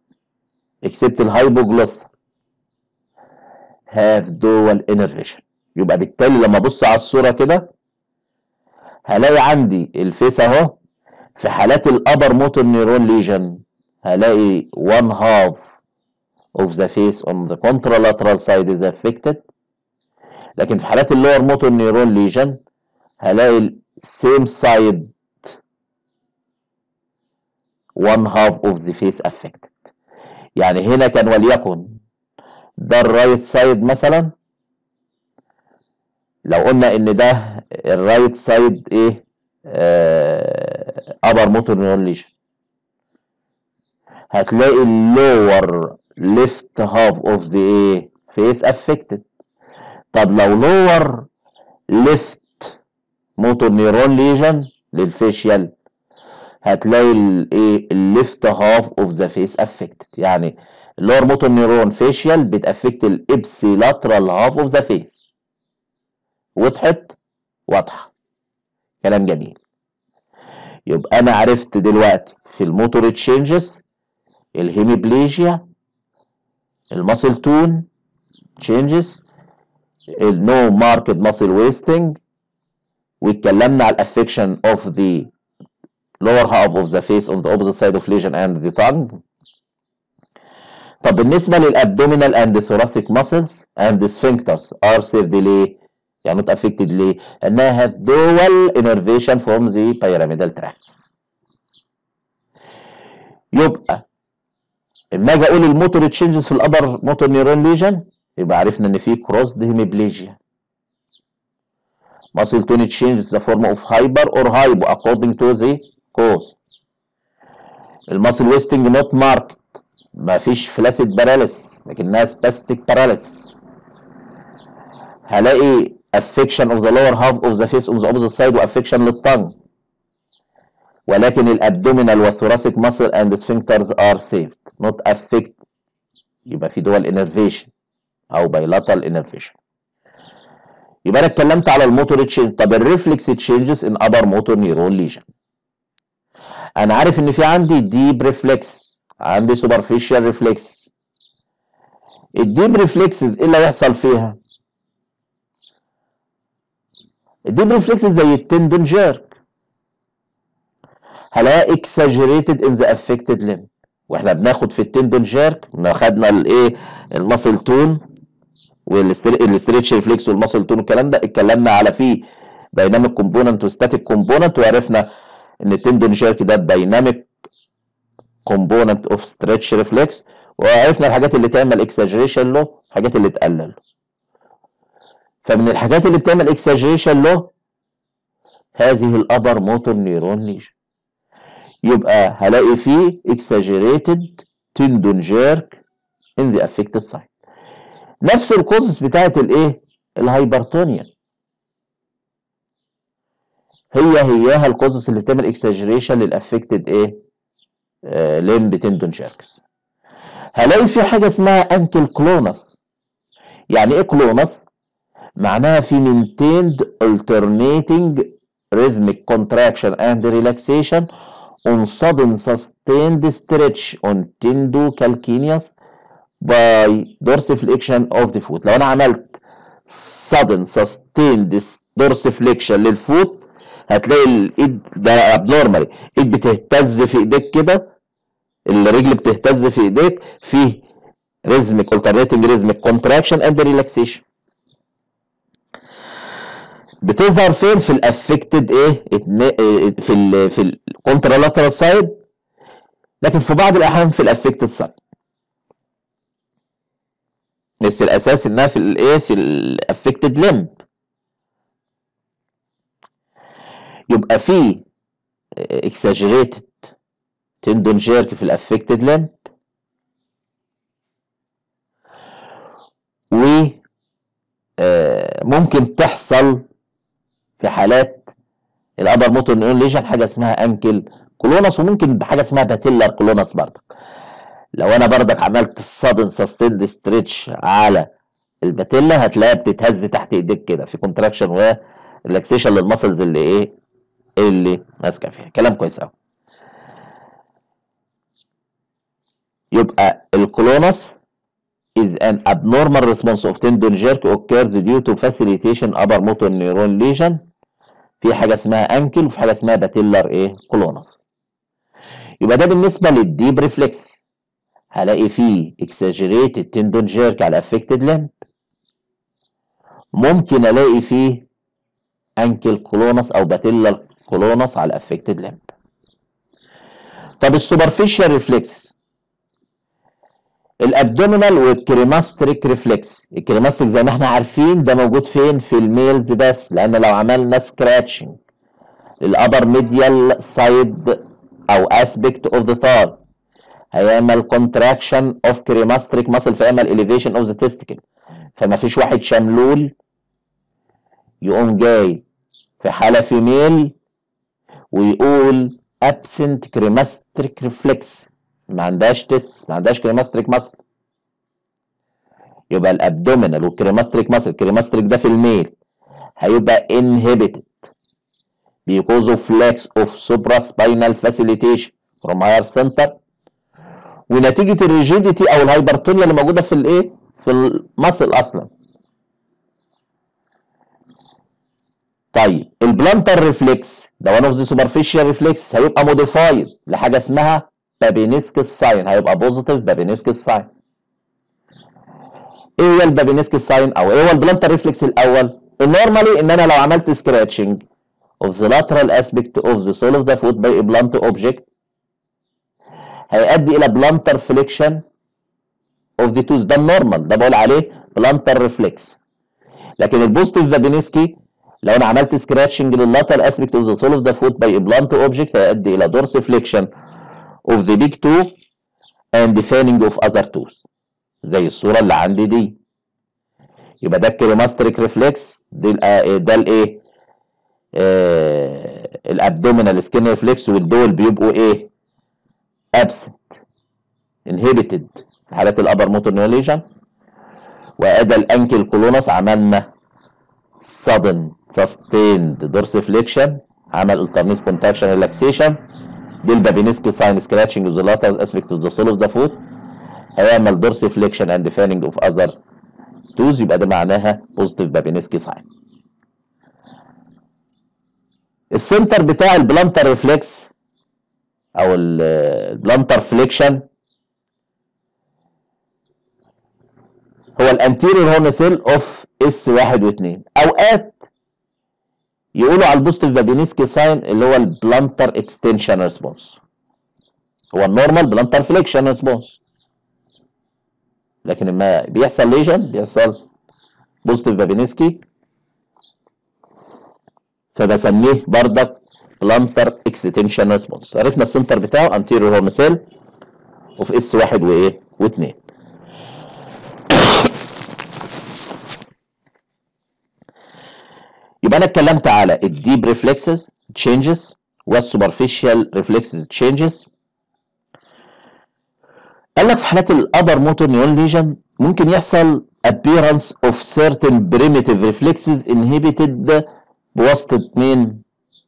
except the hypoglossal have dual innervation يبقى بالتالي لما ابص على الصوره كده هلاقي عندي الفيس اهو في حالات الابر موتور نيرون ليجن هلاقي one half of the face on the contralateral side is affected لكن في حالات اللور موتور نيرون ليجن هلاقي same side one half of the face affected يعني هنا كان وليكن ده الرايت سايد مثلا لو قلنا ان ده الرايت سايد ايه ابر موتور نيورون ليجن هتلاقي اللور ليفت هاف اوف ذا ايه فيس افكتد طب لو لور ليفت موتور نيورون ليجن للفيشيال هتلاقي الايه الليفت هاف اوف ذا فيس افكتد يعني اللور موتور نيورون فيشيال بتافكت الابسي لاترال هاف اوف ذا فيس وضحت واضحه كلام جميل يبقى انا عرفت دلوقتي في الموتور تشينجز الهيميبليجيا الماسل تون تشينجز النو ماركت ماسل ويستنج واتكلمنا على الافكشن اوف ذا lower half of the face on the opposite side of lesion and the tongue طب بالنسبه للابدومينال and thoracic muscles and the sphincters are saved ليه؟ يعني not affected ليه؟ انها have dual innervation from the pyramidal tracts يبقى اما اجي اقول الموتور تشينجز في الابر موتور نيرون ليجن يبقى عرفنا ان في كروسد هيميبليجيا muscle tone changes the form of hyper or hypo according to the cause الماسل ويستنج نوت ماركت ما فيش فلاسيد باراليسيس لكنها سباستيك باراليسيس هلاقي affection of the lower half of the face on the opposite side وaffection للtongue ولكن الابدومينال والثوراسيك muscle and sphincters are saved not affect يبقى في دول innervation او bilateral innervation يبقى انا اتكلمت على الموتور تشينج طب الريفلكس تشينجز ان ابر موتور نيرون ليجن انا عارف ان في عندي ديب ريفلكس عندي سوبرفيشال ريفلكس الديب ريفلكسز ايه اللي هيحصل فيها الديب ريفلكسز زي التندون جيرك هلاقي اكساجريتد ان ذا افكتد ليم واحنا بناخد في التندون جيرك ما خدنا الايه الماسل تون والاستريتش ريفلكس والماسل تون والكلام ده اتكلمنا على فيه دايناميك كومبوننت وستاتيك كومبوننت وعرفنا ان التندون جيرك ده الدايناميك كومبوننت اوف ستريتش ريفلكس وعرفنا الحاجات اللي تعمل اكساجريشن له الحاجات اللي تقلل فمن الحاجات اللي بتعمل اكساجريشن له هذه الابر موتور نيرون ليجن يبقى هلاقي فيه exaggerated tendon jerk in the affected site نفس الكوزس بتاعت الايه الهايبرتونيا هي هياها الكوزس اللي بتعمل اكساجريشن للافكتد ايه آه لمب تندون جيركس هلاقي في حاجه اسمها انكل كلونس يعني ايه كلونس معناها في maintained alternating rhythmic contraction and relaxation on sudden sustained stretch on tendocalcaneus by dorsiflexion of the foot لو انا عملت sudden sustained dorsiflexion للفوت هتلاقي الايد ده abnormally ايد بتهتز في ايديك كده الرجل بتهتز في ايديك فيه rhythmic alternating rhythmic contraction and relaxation بتظهر فين في الافكتد ايه في ال في الكونترالاترال سايد لكن في بعض الاحيان في الافكتد سايد بس الاساس انها في الايه في الافكتد لمب يبقى في اكساجريتد تندون جيرك في الافكتد لمب و ممكن تحصل في حالات الابر موتور نيون ليجن حاجه اسمها انكل كلونس وممكن بحاجه اسمها باتيلر كلونس بردك لو انا بردك عملت السادن سستيند ستريتش على الباتيلا هتلاقيها بتتهز تحت ايديك كده في كونتراكشن وريلاكسيشن للمسلز اللي ايه اللي ماسكه فيها كلام كويس قوي يبقى الكلونس is an abnormal response of tendon jerk occurs due to facilitation upper motor neuron lesion في حاجه اسمها انكل وفي حاجه اسمها باتيلر ايه كولونس يبقى ده بالنسبه للديب ريفلكس هلاقي فيه exaggerated tendon jerk على affected limb ممكن الاقي فيه انكل كولونس او باتيلر كولونس على affected limb طب السوبرفيشال ريفلكس الابدومينال والكريماستريك ريفلكس الكريماستريك زي ما احنا عارفين ده موجود فين في الميلز بس لان لو عملنا سكراتشنج الابر ميديال سايد او اسبكت اوف ذا ثار هيعمل كونتراكشن اوف كريماستريك ماسل فيعمل اليفيشن اوف ذا تيستيكل فما فيش واحد شملول يقوم جاي في حاله فيميل ويقول absent cremasteric reflex ما عندهاش تيست ما عندهاش كريماستريك ماسل يبقى الابدومينال والكريماستريك ماسل الكريماستريك ده في الميل هيبقى inhibited because of lack of supraspinal facilitation from higher center ونتيجه الريجيديتي او الهايبرتونيا اللي موجوده في الايه في الماسل اصلا طيب البلانتر ريفلكس ده وان اوف ذا سوبرفيشال ريفلكس هيبقى موديفايد لحاجه اسمها بابينسكس ساين هيبقى بوزيتيف بابينسكس ساين ايه هو البابينسكس ساين او ايه هو البلانتر ريفلكس الاول النورمالي ان انا لو عملت سكراتشنج of the lateral aspect of the sole of the foot by a blunt object هيؤدي الى بلانتر فليكشن of the tooth ده النورمال ده بقول عليه بلانتر ريفلكس لكن البوزيتيف بابينسكي لو انا عملت سكراتشنج لللاترال اسبكت اوف ذا سول اوف ذا فوت باي بلانت اوبجكت هيؤدي الى دورس فليكشن اوف ذا بيج تو اند فانينج اوف اذر توث زي الصوره اللي عندي دي يبقى ده الكريماستريك ريفلكس دي ده الايه آه الابدومينال سكين ريفلكس والدول بيبقوا ايه ابسنت انهبيتد في حالات الابر موتور نيوليجن وادى الانكل كولونس عملنا sudden sustained dorsiflexion عمل alternate contraction relaxation دي البابينسكي ساين scratching of the lateral aspect of the sole of the foot هيعمل dorsiflexion and fanning of other toes يبقى ده معناها positive بابينسكي ساين السنتر بتاع البلانتر ريفلكس او البلانتر فليكشن هو الانتيريور هورن سيل اوف اس واحد واثنين اوقات يقولوا على البوستيف بابينسكي ساين اللي هو البلانتر اكستنشن ريسبونس هو النورمال بلانتر فليكشن ريسبونس لكن لما بيحصل ليجن بيحصل بوستيف بابينسكي فبسميه بردك بلانتر اكستنشن ريسبونس عرفنا السنتر بتاعه انتيريور هورن سيل وفي اس واحد وايه واثنين يبقى انا اتكلمت على الديب ريفلكسز تشينجز والسوبرفيشال ريفلكسز تشينجز قال لك في حالات الابر موتور نيون ليجن ممكن يحصل appearance of certain primitive reflexes inhibited بواسطة مين؟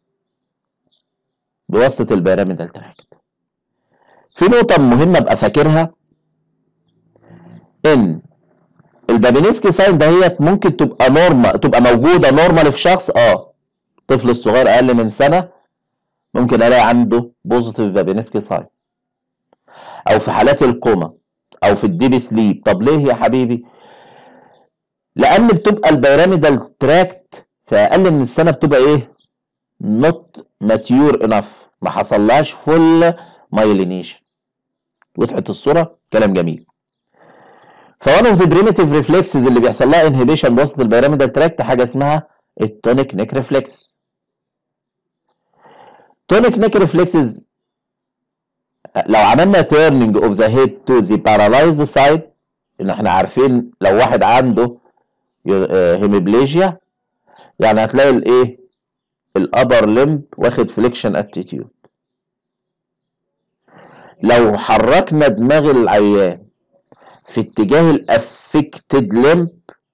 بواسطة البيراميدال تراكت. في نقطة مهمة ابقى فاكرها ان البابينسكي ساين دهيت ممكن تبقى نورمال تبقى موجوده نورمال في شخص اه الطفل الصغير اقل من سنه ممكن الاقي عنده بوزيتيف بابينسكي ساين او في حالات الكوما او في الديب سليب طب ليه يا حبيبي لان بتبقى البيراميدال تراكت في اقل من السنه بتبقى ايه نوت ماتيور انف ما حصلهاش فول مايلينيشن وضحت الصوره كلام جميل فوان اوف ذا بريمتيف ريفلكسز اللي بيحصل لها انهبيشن بوسط البيراميدال تراكت حاجه اسمها التونيك نيك ريفلكسز تونيك نيك ريفلكسز لو عملنا تيرنينج اوف ذا هيد تو ذا بارالايزد سايد ان احنا عارفين لو واحد عنده هيميبليجيا يعني هتلاقي الايه الابر لمب واخد فليكشن اتيتيود لو حركنا دماغ العيان في اتجاه الافكتد لمب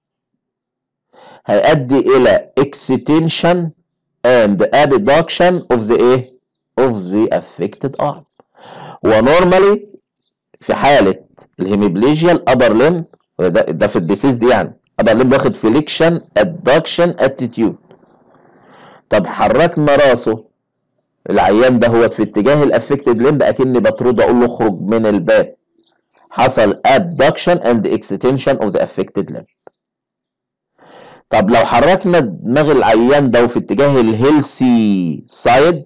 هيؤدي الى extension and abduction of the ايه of the affected arm ونورمالي في حالة الهيميبليجيا الابر لمب ده, ده في الديسيز دي يعني ابر لمب واخد فليكشن ادكشن اتيتيود طب حركنا راسه العيان ده هو في اتجاه الافكتد لمب اكني بطرد اقول له اخرج من الباب حصل abduction and extension of the affected limb طب لو حركنا دماغ العيان ده في اتجاه الهيلثي سايد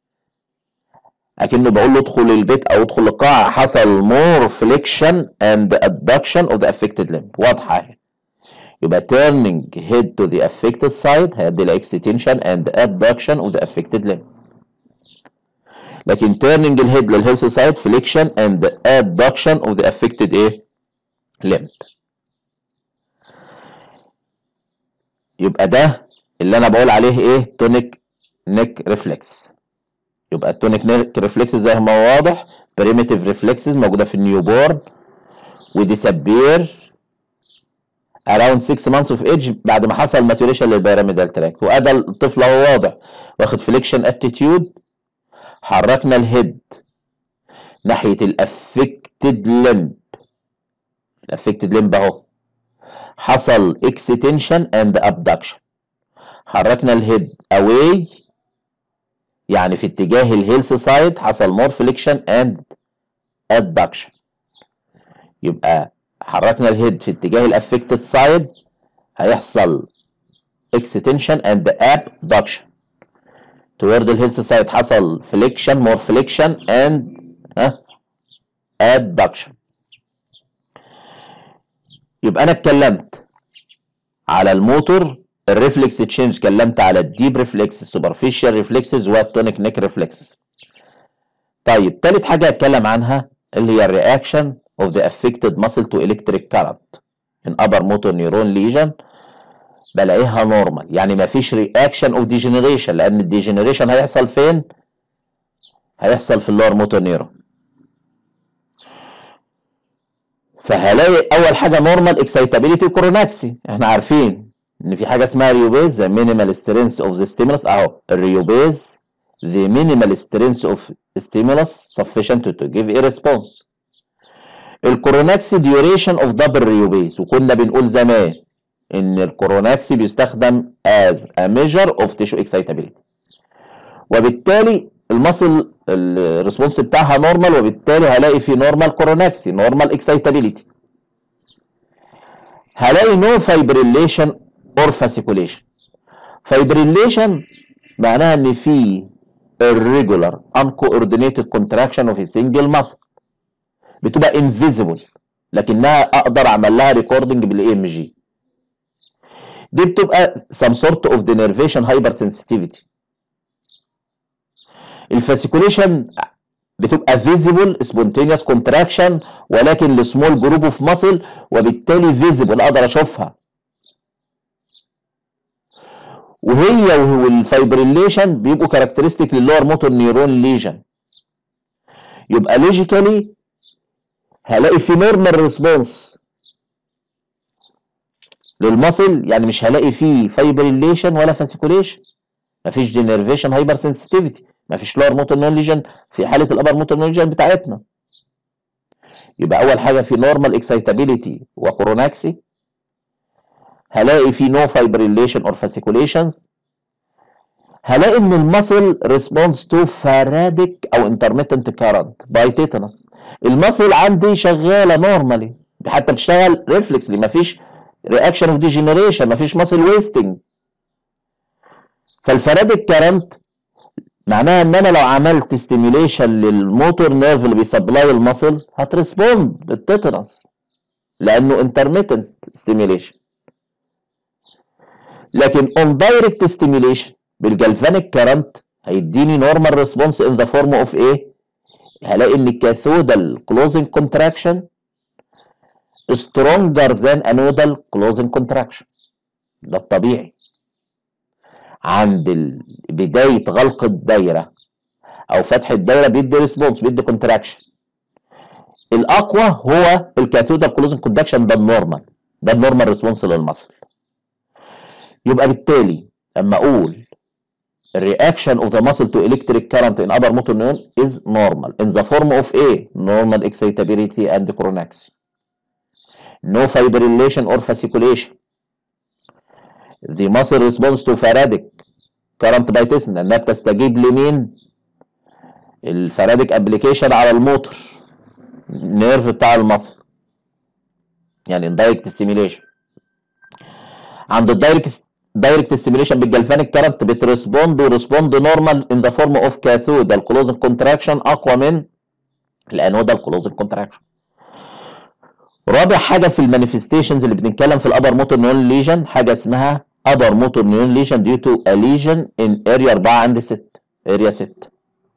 اكنه بقول له ادخل البيت او ادخل القاعه حصل more flexion and adduction of the affected limb واضحه اهي يبقى turning head to the affected side هيدي ل extension and abduction of the affected limb لكن turning الهيد للهيلث سايد flexion and adduction of the affected ايه limb يبقى ده اللي انا بقول عليه ايه تونيك نيك ريفلكس يبقى التونيك نيك ريفلكس زي ما هو واضح بريميتيف ريفلكسز موجوده في النيوبورن وديسابير around 6 months of age بعد ما حصل ماتوريشن للبيراميدال تراك وادى الطفل اهو واضح واخد فليكشن اتيتيود حركنا الهيد ناحيه الافكتد لمب الافكتد لمب اهو حصل اكستنشن اند ابدكشن حركنا الهيد اواي يعني في اتجاه الهيلث سايد حصل مور فليكشن اند ادكشن يبقى حركنا الهيد في اتجاه الافكتد سايد هيحصل اكستنشن اند ابدكشن toward الهيلث سايد حصل فليكشن مور فليكشن اند ها ادكشن يبقى انا اتكلمت على الموتور الريفلكس تشينج اتكلمت على الديب ريفلكس السوبرفيشال ريفلكسز والتونيك نيك ريفلكسز طيب تالت حاجه اتكلم عنها اللي هي الرياكشن of the affected muscle to electric current in upper motor neuron lesion بلاقيها نورمال يعني ما فيش رياكشن اوف ديجنريشن لان الديجنريشن هيحصل فين هيحصل في اللور موتور نيرون فهلاقي اول حاجه نورمال اكسايتابيليتي كوروناكسي احنا عارفين ان في حاجه اسمها ريوبيز ذا مينيمال سترينث اوف ذا ستيمولس اهو الريوبيز the minimal strength of stimulus sufficient to give a response الكوروناكس duration of double ريوبيز وكنا بنقول زمان ان الكوروناكس بيستخدم as a measure of tissue excitability وبالتالي المصل الريسبونس بتاعها نورمال وبالتالي هلاقي في نورمال كوروناكسي نورمال اكسايتابيليتي هلاقي نو فايبريليشن اور فاسيكوليشن فايبريليشن معناها ان في irregular uncoordinated contraction of a single muscle بتبقى invisible لكنها اقدر اعمل لها ريكوردنج بالاي ام جي دي بتبقى some sort of denervation hypersensitivity الفاسيكوليشن بتبقى فيزيبل سبونتينيوس كونتراكشن ولكن لسمول جروب اوف ماسل وبالتالي فيزيبل اقدر اشوفها وهي والفايبريليشن بيبقوا كاركترستيك للور موتور نيورون ليجن يبقى لوجيكالي هلاقي في نورمال ريسبونس للمصل يعني مش هلاقي فيه فايبريليشن ولا فاسيكوليشن مفيش دينرفيشن هايبر سنسيتيفيتي مفيش لور موتور نون ليجن في حاله الابر موتور نون ليجن بتاعتنا يبقى اول حاجه في نورمال اكسايتابيليتي وكوروناكسي هلاقي في نو فايبريليشن اور فاسيكوليشنز هلاقي ان المسل ريسبونس تو فاراديك او انترميتنت كارنت باي تيتانس المسل عندي شغاله نورمالي حتى بتشتغل ريفلكسلي مفيش رياكشن اوف ديجنريشن مفيش مسل ويستنج فالفاراديك كارنت معناها ان انا لو عملت ستيميوليشن للموتور نيرف اللي بيسبلاي المسل هتريسبوند بالتيتانس لانه انترميتنت ستيميوليشن لكن اون دايركت ستيميوليشن بالجلفانيك كارنت هيديني نورمال ريسبونس ان ذا فورم اوف ايه هلاقي ان الكاثودال كلوزنج كونتراكشن stronger than anodal closing contraction ده الطبيعي عند ال- بداية غلق الدايرة أو فتح الدايرة بيدي ريسبونس بيدي كونتراكشن الأقوى هو الكاثودال كلوزنج كونتراكشن ده النورمال ده النورمال ريسبونس للمصل يبقى بالتالي لما أقول reaction of the muscle to electric current in upper motor neuron is normal in the form of A normal excitability and chronaxy no fibrillation or fasciculation the muscle response to faradic current by testing لانها بتستجيب لمين الفرادك ابلكيشن على الموتور النيرف بتاع المصل يعني اندايركت ستيميليشن عند الدايركت دايركت ستيميليشن بالجلفانيك كارنت بتريسبوند وريسبوند نورمال ان ذا فورم اوف كاثود الكلوزنج كونتراكشن اقوى من الانودا الكلوزنج كونتراكشن رابع حاجه في المانيفستيشنز اللي بنتكلم في الابر موتور نيون ليجن حاجه اسمها ابر موتور نيون ليجن ديو تو ا ليجن ان اريا 4 عند 6 اريا 6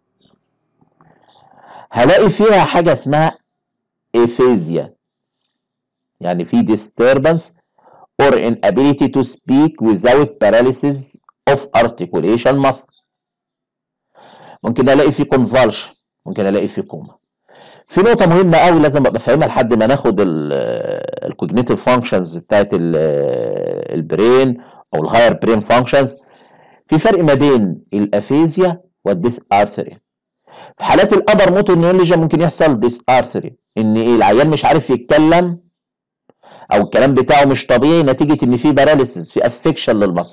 هلاقي فيها حاجه اسمها افيزيا يعني في disturbance or inability to speak without paralysis of articulation muscle ممكن الاقي في convulsion ممكن الاقي في كوما في نقطه مهمه قوي لازم ابقى فاهمها لحد ما ناخد الكوجنيتيف فانكشنز بتاعت البرين او الهاير برين فانكشنز في فرق ما بين الافيزيا والديث ارثري في حالات الابر موتور نيولوجيا ممكن يحصل ديس ارثري ان ايه العيان مش عارف يتكلم او الكلام بتاعه مش طبيعي نتيجه ان في باراليسيس في افكشن للمصل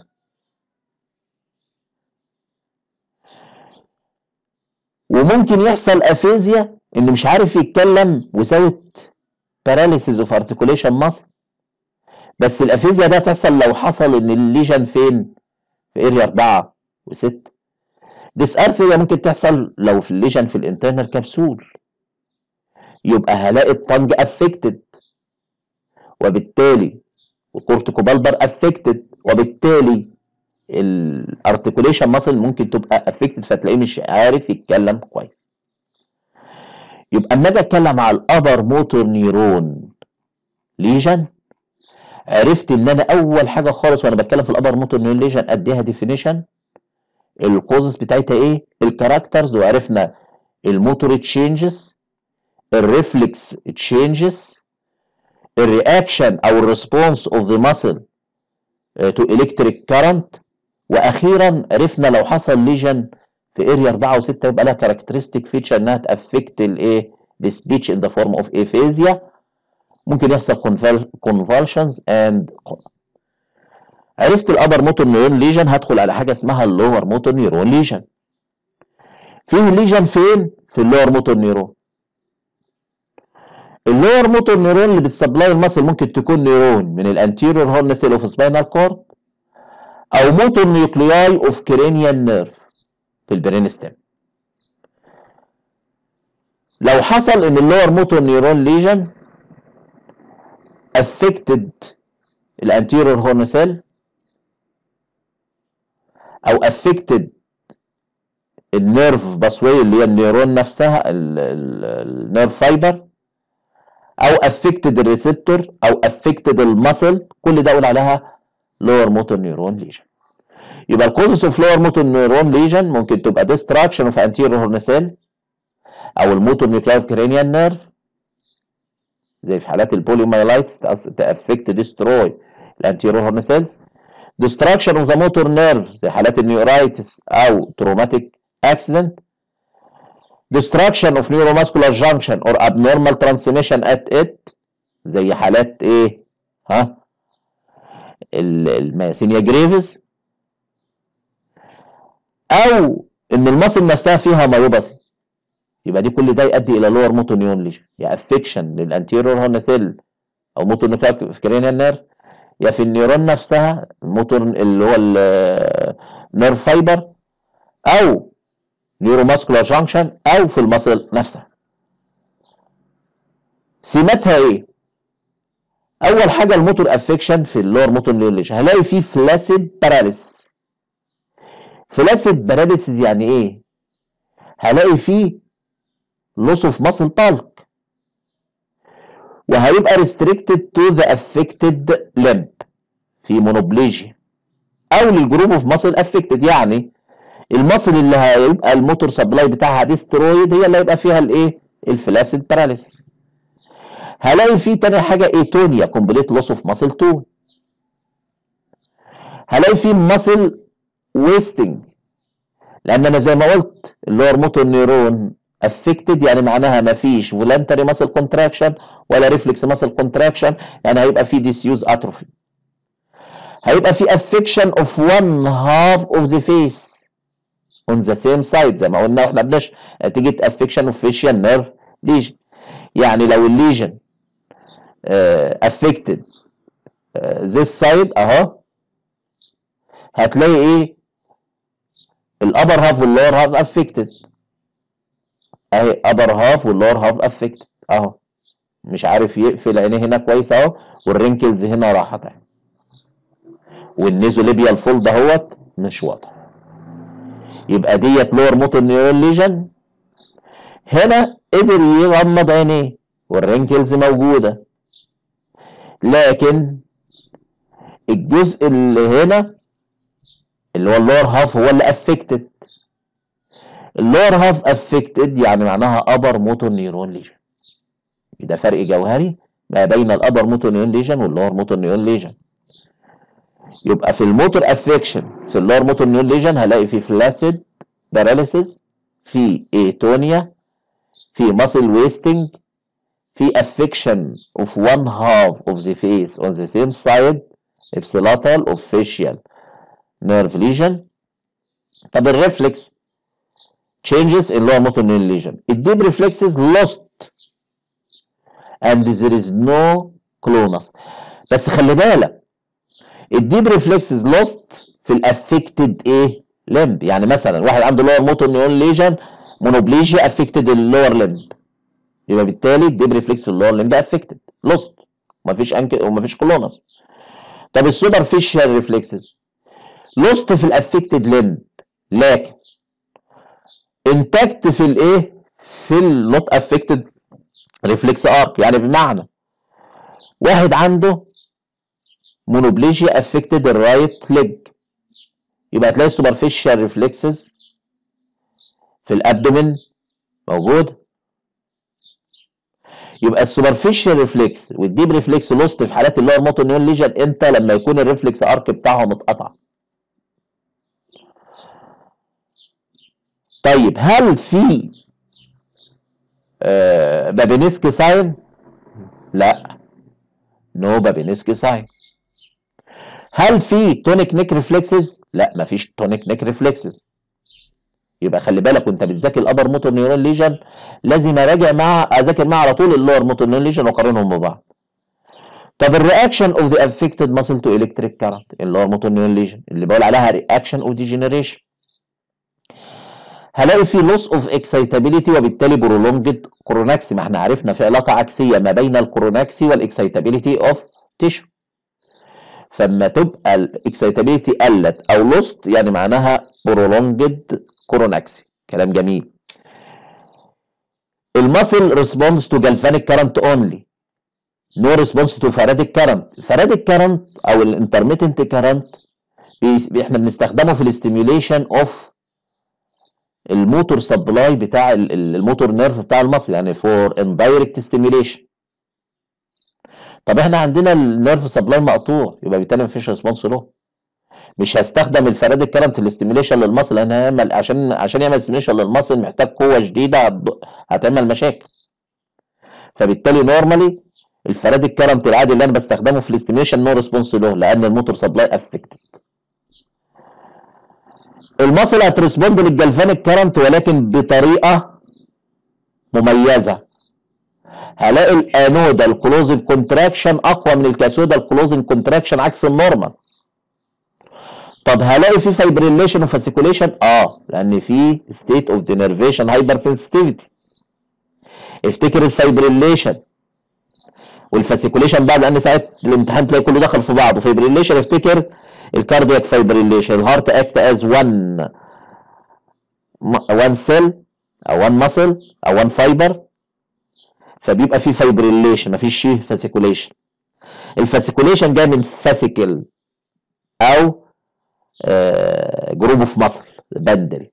وممكن يحصل افيزيا ان مش عارف يتكلم وزاوت باراليسيس اوف ارتكوليشن مصل بس الافيزيا ده تحصل لو حصل ان الليجن فين في اريا 4 و6 ديس ارثريا ممكن تحصل لو في الليجن في الانترنال كبسول يبقى هلاقي الطنج افكتد وبالتالي الكورتيكوبالبر افكتد وبالتالي الارتكوليشن ماسل ممكن تبقى افكتد فتلاقيه مش عارف يتكلم كويس يبقى اما اجي اتكلم على الابر موتور نيرون ليجن عرفت ان انا اول حاجه خالص وانا بتكلم في الابر موتور نيرون ليجن اديها ديفينيشن الكوزز بتاعتها ايه الكاركترز وعرفنا الموتور تشينجز الريفلكس تشينجز الرياكشن او الريسبونس اوف ذا ماسل تو الكتريك كارنت واخيرا عرفنا لو حصل ليجن في اريا 4 و6 يبقى لها كاركترستيك فيتشر انها تافكت الايه السبيتش ان ذا فورم اوف افيزيا ممكن يحصل convulsions اند عرفت الابر موتور نيرون ليجن هدخل على حاجه اسمها اللور موتور نيرون ليجن فيه ليجن فين في اللور موتور نيرون اللور موتور نيرون اللي بتسبلاي المصل ممكن تكون نيرون من الانتيريور هورن سيل اوف سباينال كورد او موتور نيوكلياي اوف كرينيال نيرف في البرين ستيم لو حصل ان اللور موتور نيرون ليجن افكتد الانتيريور هورن سيل او افكتد النيرف باسوي اللي هي النيرون نفسها النيرف فايبر او افكتد الريسبتور او افكتد المسل كل ده اقول عليها لور موتور نيورون ليجن يبقى الكوزس اوف لور موتور نيورون ليجن ممكن تبقى ديستراكشن اوف انتيريور هورن سيل او الموتور نيوكلاي كرينيال نيرف زي في حالات البوليومايلايتس تافكت ديستروي الانتيريور هورن سيلز destruction of the motor nerve زي حالات النيورايتس او traumatic accident destruction of neuromuscular junction or abnormal transmission at it زي حالات ايه ها الماسينيا جريفز او ان المصل نفسها فيها مايوباثي يبقى دي كل ده يؤدي الى لور موتور نيون ليجن يا افكشن للانتيريور هورن سيل او موتور نيرف نيرف يا في النيرون نفسها الموتور اللي هو النيرف فايبر او نيورو ماسكولار جانكشن او في المصل نفسها سماتها ايه اول حاجه الموتور افكشن في اللور موتور نيوروليشن هلاقي فيه فلاسيد باراليسيس فلاسيد باراليسيس يعني ايه هلاقي فيه لوس اوف ماسل بالك وهيبقى restricted to the affected limb في مونوبليجيا او للجروب اوف ماسل افكتد يعني المصل اللي هيبقى الموتور سبلاي بتاعها ديسترويد هي اللي هيبقى فيها الايه الفلاسيد باراليسيس هلاقي فيه تاني حاجه ايتونيا كومبليت لوس اوف ماسل تون هلاقي فيه ماسل ويستنج لان انا زي ما قلت اللور موتور نيرون affected يعني معناها ما فيش voluntary muscle contraction ولا reflex muscle contraction يعني هيبقى في disuse atrophy هيبقى في affection of one half of the face on the same side زي ما قلنا واحنا بنش نتيجة affection of facial nerve lesion يعني لو الليجن uh, affected uh, this side اهو هتلاقي ايه الابر هاف واللور هاف افكتد اهي ابر هاف واللور هاف افكتد اهو مش عارف يقفل عينيه هنا كويس اهو والرينكلز هنا راحت اهي والنيزوليبيال فولد اهوت مش واضح يبقى ديت لور موتور نيورال ليجن هنا قدر يغمض عينيه والرينكلز موجوده لكن الجزء اللي هنا اللي هو اللور هاف هو اللي افكتد اللور هاف افكتد يعني معناها ابر موتور نيورون ليجن ده فرق جوهري ما بين الابر موتور نيورون ليجن واللور موتور نيورون ليجن يبقى في الموتور افكشن في اللور موتور نيورون ليجن هلاقي في فلاسيد باراليسيس في ايتونيا في ماسل ويستنج في affection of one half of the face on the same side ipsilateral of facial nerve lesion طب الريفلكس changes in lower motor neuron lesion الديب reflexes lost and there is no clonus بس خلي بالك الديب reflexes lost في الافكتد ايه لمب يعني مثلا واحد عنده lower motor neuron lesion monoplegia affected اللور لمب يبقى بالتالي الديب ريفلكس في اللور لمب افكتد لوست ومفيش انك ومفيش كلونس طب السوبر فيشال ريفلكسز لوست في الافكتد لمب لكن انتكت في الايه في النوت افكتد ريفلكس ارك يعني بمعنى واحد عنده مونوبليجيا افكتد الرايت ليج يبقى هتلاقي السوبرفيشال ريفلكسز في الابدومين موجود يبقى السوبرفيشال ريفلكس والديب ريفلكس لوست في حالات اللي هو الموتور نيون ليجن امتى لما يكون الريفلكس ارك بتاعهم اتقطع طيب هل في آه بابينسكي ساين لا نو بابينسكي ساين هل في تونيك نيك ريفلكسز لا مفيش تونيك نيك ريفلكسز يبقى خلي بالك وانت بتذاكر الابر موتور نيورون ليجن لازم اراجع مع اذاكر مع على طول اللور موتور نيورون ليجن واقارنهم ببعض طب الرياكشن اوف ذا افكتد ماسل تو الكتريك كارنت اللور موتور نيورون ليجن اللي بقول عليها رياكشن اوف ديجنريشن هلاقي في لوس اوف اكسايتابيليتي وبالتالي برولونجد كوروناكسي ما احنا عرفنا في علاقه عكسيه ما بين الكوروناكسي والاكسايتابيليتي اوف تيشو فلما تبقى الاكسايتابيليتي قلت او لوست يعني معناها برولونجد كوروناكسي كلام جميل المسل ريسبونس تو جالفانيك كارنت اونلي نو ريسبونس تو فاراديك كارنت فاراديك كارنت او الانترميتنت كارنت احنا بنستخدمه في الاستيميوليشن اوف الموتور سبلاي بتاع الموتور نيرف بتاع المصل يعني فور اندايركت ستيميوليشن طب احنا عندنا النيرف سبلاي مقطوع يبقى بالتالي مفيش ريسبونس له مش هستخدم الفراديك كارنت الاستيميوليشن للمصل لان هيعمل عشان عشان يعمل استيميوليشن للمصل محتاج قوه شديده هتعمل مشاكل فبالتالي نورمالي الفراديك كارنت العادي اللي انا بستخدمه في الاستيميوليشن نو ريسبونس له لان الموتور سبلاي افكتد المصل هتريسبوند للجلفانيك كارنت ولكن بطريقه مميزه هلاقي الانودا الكلوزنج كونتراكشن اقوى من الكاسودا الكلوزنج كونتراكشن عكس النورمال طب هلاقي في فايبريليشن وفاسيكوليشن اه لان في ستيت اوف دينرفيشن هايبر سنسيتيفيتي افتكر الفايبريليشن والفاسيكوليشن بعد لان ساعات الامتحان تلاقي كله دخل في بعضه فايبريليشن افتكر الكاردياك فايبريليشن الهارت اكت از 1 1 سيل او 1 ماسل او 1 فايبر فبيبقى في فايبريليشن مفيش فيه فاسيكوليشن الفاسيكوليشن جاي من فاسيكل او آه جروب اوف مصل بندل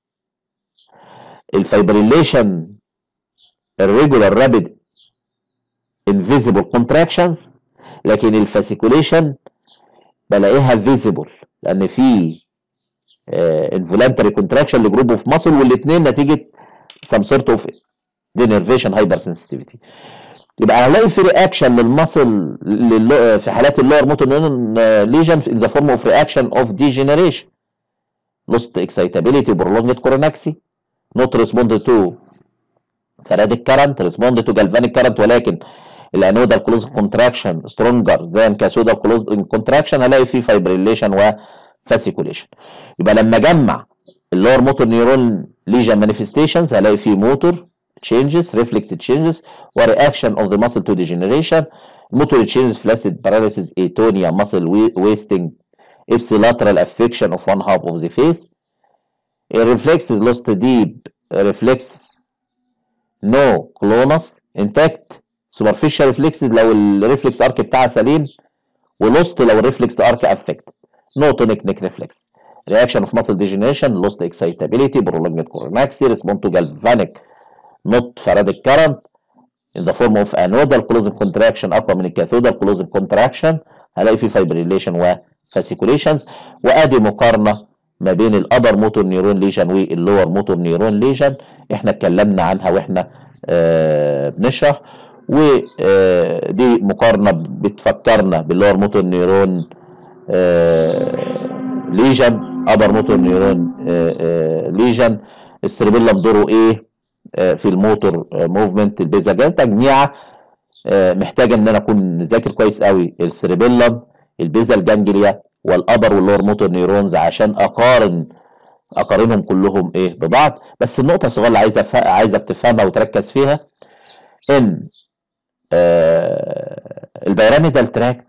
الفايبريليشن الريجولار رابيد انفيزيبل كونتراكشنز لكن الفاسيكوليشن بلاقيها فيزيبل لان في انفولانتري كونتراكشن لجروب اوف ماسل والاثنين نتيجه some sort of denervation hypersensitivity يبقى هنلاقي في رياكشن للمصل في حالات اللور موتور نيورون ليجن in the form of reaction of degeneration lost excitability prolonged coronexy not respond to فراديك current respond to galvanic current ولكن الانودال كلوز كونتراكشن سترونجر ذان كاسودال كلوز كونتراكشن هلاقي فيه فايبريليشن وفاسيكوليشن يبقى لما اجمع اللور موتور نيورون ليجن مانيفستيشنز هلاقي فيه موتور changes reflex changes ورياكشن of the muscle to degeneration motor changes flaccid paralysis atonia muscle wasting ipsilateral affection of one half of the face a reflex is lost deep reflex no clonus intact superficial reflexes لو الريفلكس ارك بتاعها سليم ولوست لو الريفلكس ارك affected no tonic neck reflex reaction of muscle degeneration lost excitability prolonged coronexy respond to galvanic not Faradic current in the form of anodal closing contraction اقوى من الكاثودال closing contraction هلاقي في fibrillation وفاسيكوليشنز وادي مقارنه ما بين الابر موتور نيورون ليجن واللور موتور نيورون ليجن احنا اتكلمنا عنها واحنا آه بنشرح ودي مقارنه بتفكرنا باللور موتور نيورون آه ليجن ابر موتور نيورون آه آه ليجن السيربيلم دوره ايه في الموتور موفمنت البيزا تجميعه محتاجه ان انا اكون مذاكر كويس قوي السيربيلم البيزا الجانجليا والابر واللور موتور نيورونز عشان اقارن اقارنهم كلهم ايه ببعض بس النقطه الصغيره اللي عايزه عايزك تفهمها وتركز فيها ان آه البيراميدال تراكت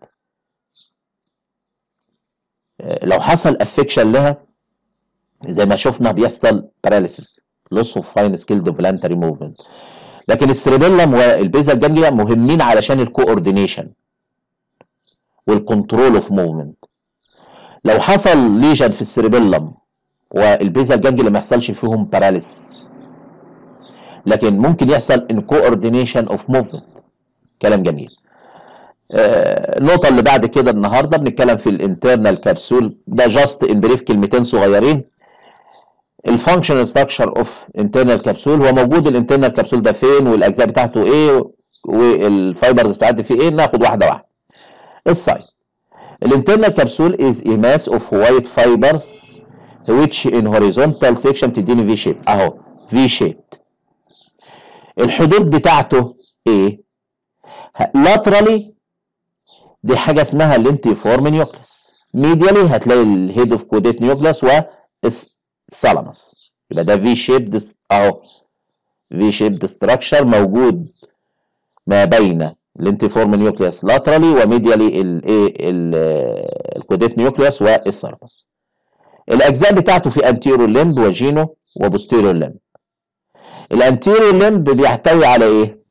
آه لو حصل افكشن لها زي ما شفنا بيحصل باراليسيس لوس اوف فاين سكيلد فولانتري موفمنت لكن السيربيلم والبيزا الجانجليا مهمين علشان الكوردينيشن والكنترول اوف موفمنت لو حصل ليجن في السيربيلم والبيزا الجانجليا ما يحصلش فيهم باراليس لكن ممكن يحصل ان كوردينيشن اوف موفمنت كلام جميل آه النقطه اللي بعد كده النهارده بنتكلم في الانترنال كابسول ده جاست ان بريف كلمتين صغيرين الفانكشن ستراكشر اوف انترنال كابسول هو موجود الانترنال كابسول ده فين والاجزاء بتاعته ايه والفايبرز بتاعته فيه ايه ناخد واحده واحده السايت الانترنال كابسول از a mass of white fibers which in horizontal section تديني في شيب اهو في shaped الحدود بتاعته ايه laterally دي حاجه اسمها الانتيفورم نيوكليس ميديالي هتلاقي الهيد اوف كوديت نيوكليس و ثالاموس يبقى ده في شيب اهو في شيب ستراكشر موجود ما بين الانتيفورم نيوكليوس لاترالي وميديالي الايه الكوديت نيوكليوس والثالاموس الاجزاء بتاعته في انتيرو ليمب وجينو وبوستيريور ليمب الانتيرو ليمب بيحتوي على ايه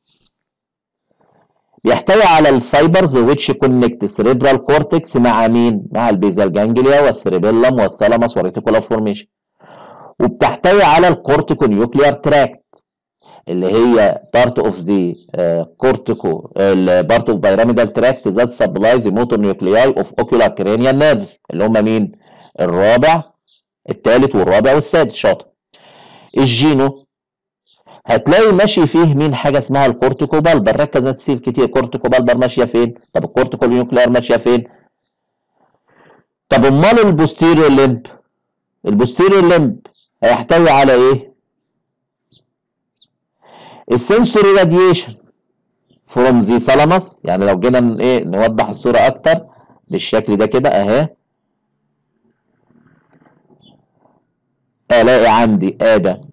بيحتوي على الفايبرز which connect cerebral cortex مع مين مع البيزال جانجليا والسيربيلم والثالاموس والريتيكولار فورميشن وبتحتوي على الكورتيكو نيوكليار تراكت اللي هي part of the uh, cortico uh, part of pyramidal tract that supply the motor nuclei of ocular cranial nerves اللي هم مين الرابع الثالث والرابع والسادس شاطر الجينو هتلاقي ماشي فيه مين حاجه اسمها الكورتيكو بالبر ركز هتسيب كتير كورتيكو بالبر ماشيه فين طب الكورتيكو نيوكليار ماشيه فين طب امال البوستيريور ليمب البوستيريور ليمب هيحتوي على ايه السنسوري راديشن فروم ذي ثالاموس يعني لو جينا ايه نوضح الصوره اكتر بالشكل ده كده اهي الاقي عندي ادي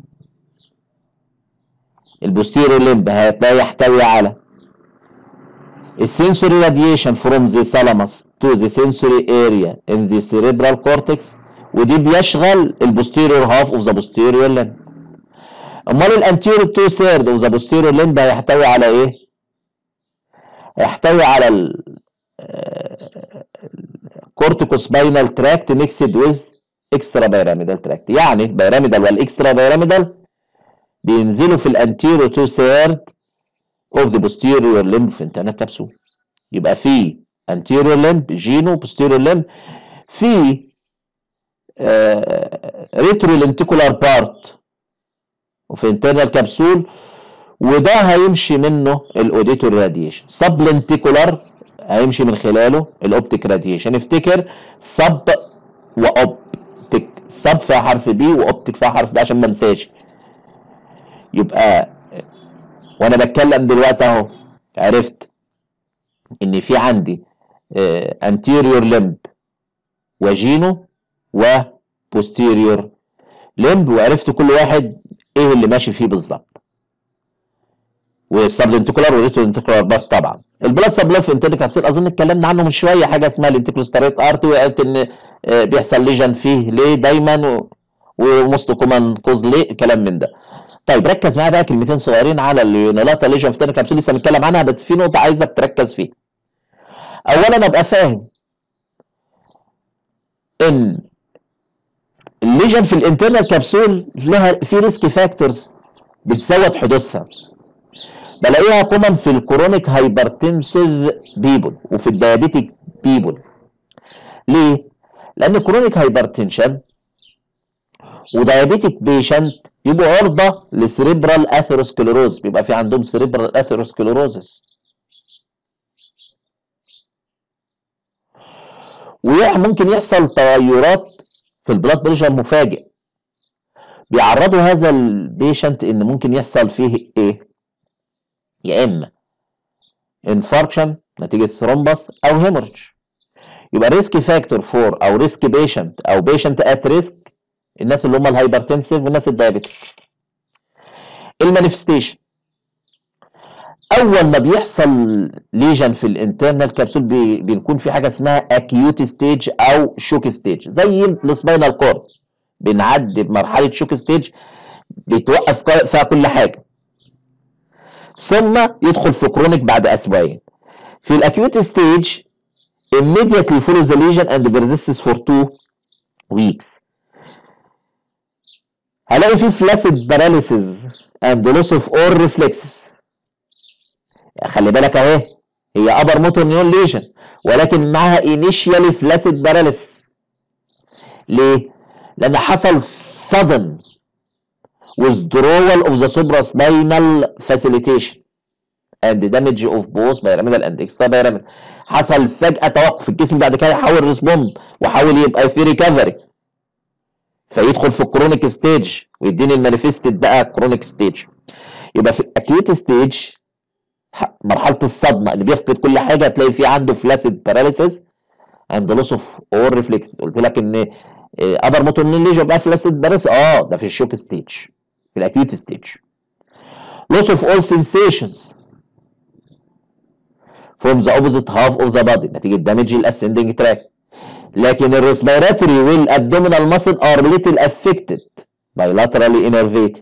البوستيريور ليمب هتلاقي يحتوي على السنسوري راديشن فروم ذا ثالاموس تو ذا سنسوري اريا ان ذا سيريبرال كورتكس ودي بيشغل البوستيريور هاف اوف ذا بوستيريور ليمب امال الانتيريور تو ثيرد اوف ذا بوستيريور ليمب هيحتوي على ايه هيحتوي على ال كورتيكوسباينال تراكت ميكسد ويز اكسترا بيراميدال تراكت يعني بيراميدال والاكسترا بيراميدال بينزلوا في الانتيريور تو ثيرد اوف ذا بوستيريور ليمب في انترنال كبسول يبقى في انتيريور ليمب جينو بوستيريور ليمب في ريترو لنتيكولار بارت وفي انترنال كبسول وده هيمشي منه الاوديتور راديشن سب لنتيكولار هيمشي من خلاله الاوبتيك راديشن افتكر سب واوبتيك سب فيها حرف بي واوبتيك فيها حرف بي عشان ما انساش يبقى وانا بتكلم دلوقتي اهو عرفت ان في عندي انتيريور لمب وجينو وبوستيريور لمب وعرفت كل واحد ايه اللي ماشي فيه بالظبط والسبلنتيكولار والريتولنتيكولار بارت طبعا البلاد سبلاي في انترنال كابسول اظن اتكلمنا عنه من شويه حاجه اسمها الانتيكلوستاريت ارت وقالت ان بيحصل ليجن فيه ليه دايما وموست كومان كوز ليه كلام من ده طيب ركز معايا بقى كلمتين صغيرين على اليونيلاتا ليجن في انترنال كابسول لسه هنتكلم عنها بس في نقطه عايزك تركز فيها اولا ابقى فاهم ان الليجن في الانترنال كبسول لها في ريسك فاكتورز بتزود حدوثها بلاقيها كومن في الكرونيك هايبرتنسيف بيبل وفي الديابيتيك بيبل ليه؟ لان الكرونيك هايبرتنشن وديابيتيك بيشنت يبقوا عرضه لسريبرال اثيروسكليروز بيبقى في عندهم سريبرال اثيروسكليروزس وممكن يحصل تغيرات في البلاد بريشر مفاجئ بيعرضوا هذا البيشنت ان ممكن يحصل فيه ايه يا اما انفاركشن نتيجه ثرومبس او هيمورج يبقى ريسك فاكتور فور او ريسك بيشنت او بيشنت ات ريسك الناس اللي هم الهايبرتنسيف والناس الدايابيتيك المانيفستيشن اول ما بيحصل ليجن في الانترنال كبسول بي بيكون في حاجه اسمها اكيوت ستيج او شوك ستيج زي السباينال كورد بنعدي بمرحله شوك ستيج بيتوقف فيها كل حاجه ثم يدخل في كرونيك بعد اسبوعين في الاكيوت ستيج immediately follows the lesion and persists for two weeks هلاقي في flaccid paralysis and loss of all reflexes خلي بالك اهي هي ابر موتور نيون ليجن ولكن معاها انيشيالي فلاسيد باراليس ليه؟ لان حصل sudden withdrawal of the supraspinal facilitation and damage of both pyramidal and extra pyramidal حصل فجأة توقف الجسم بعد كده يحاول ريسبوند وحاول يبقى في ريكفري فيدخل في الكرونيك ستيج ويديني المانيفستد بقى كرونيك ستيج يبقى في الاكيوت ستيج مرحله الصدمه اللي بيفقد كل حاجه هتلاقي في عنده فلاسيد باراليسيس اند لوس اوف اور ريفلكس قلت لك ان ابر موتور ليجن بقى فلاسيد باراليس اه ده في الشوك ستيج في الاكيوت ستيج لوس اوف اول سنسيشنز from the opposite half of the body نتيجه دامج الاسندنج تراك لكن الريسبيراتوري والابدومينال ماسل are little affected bilaterally innervated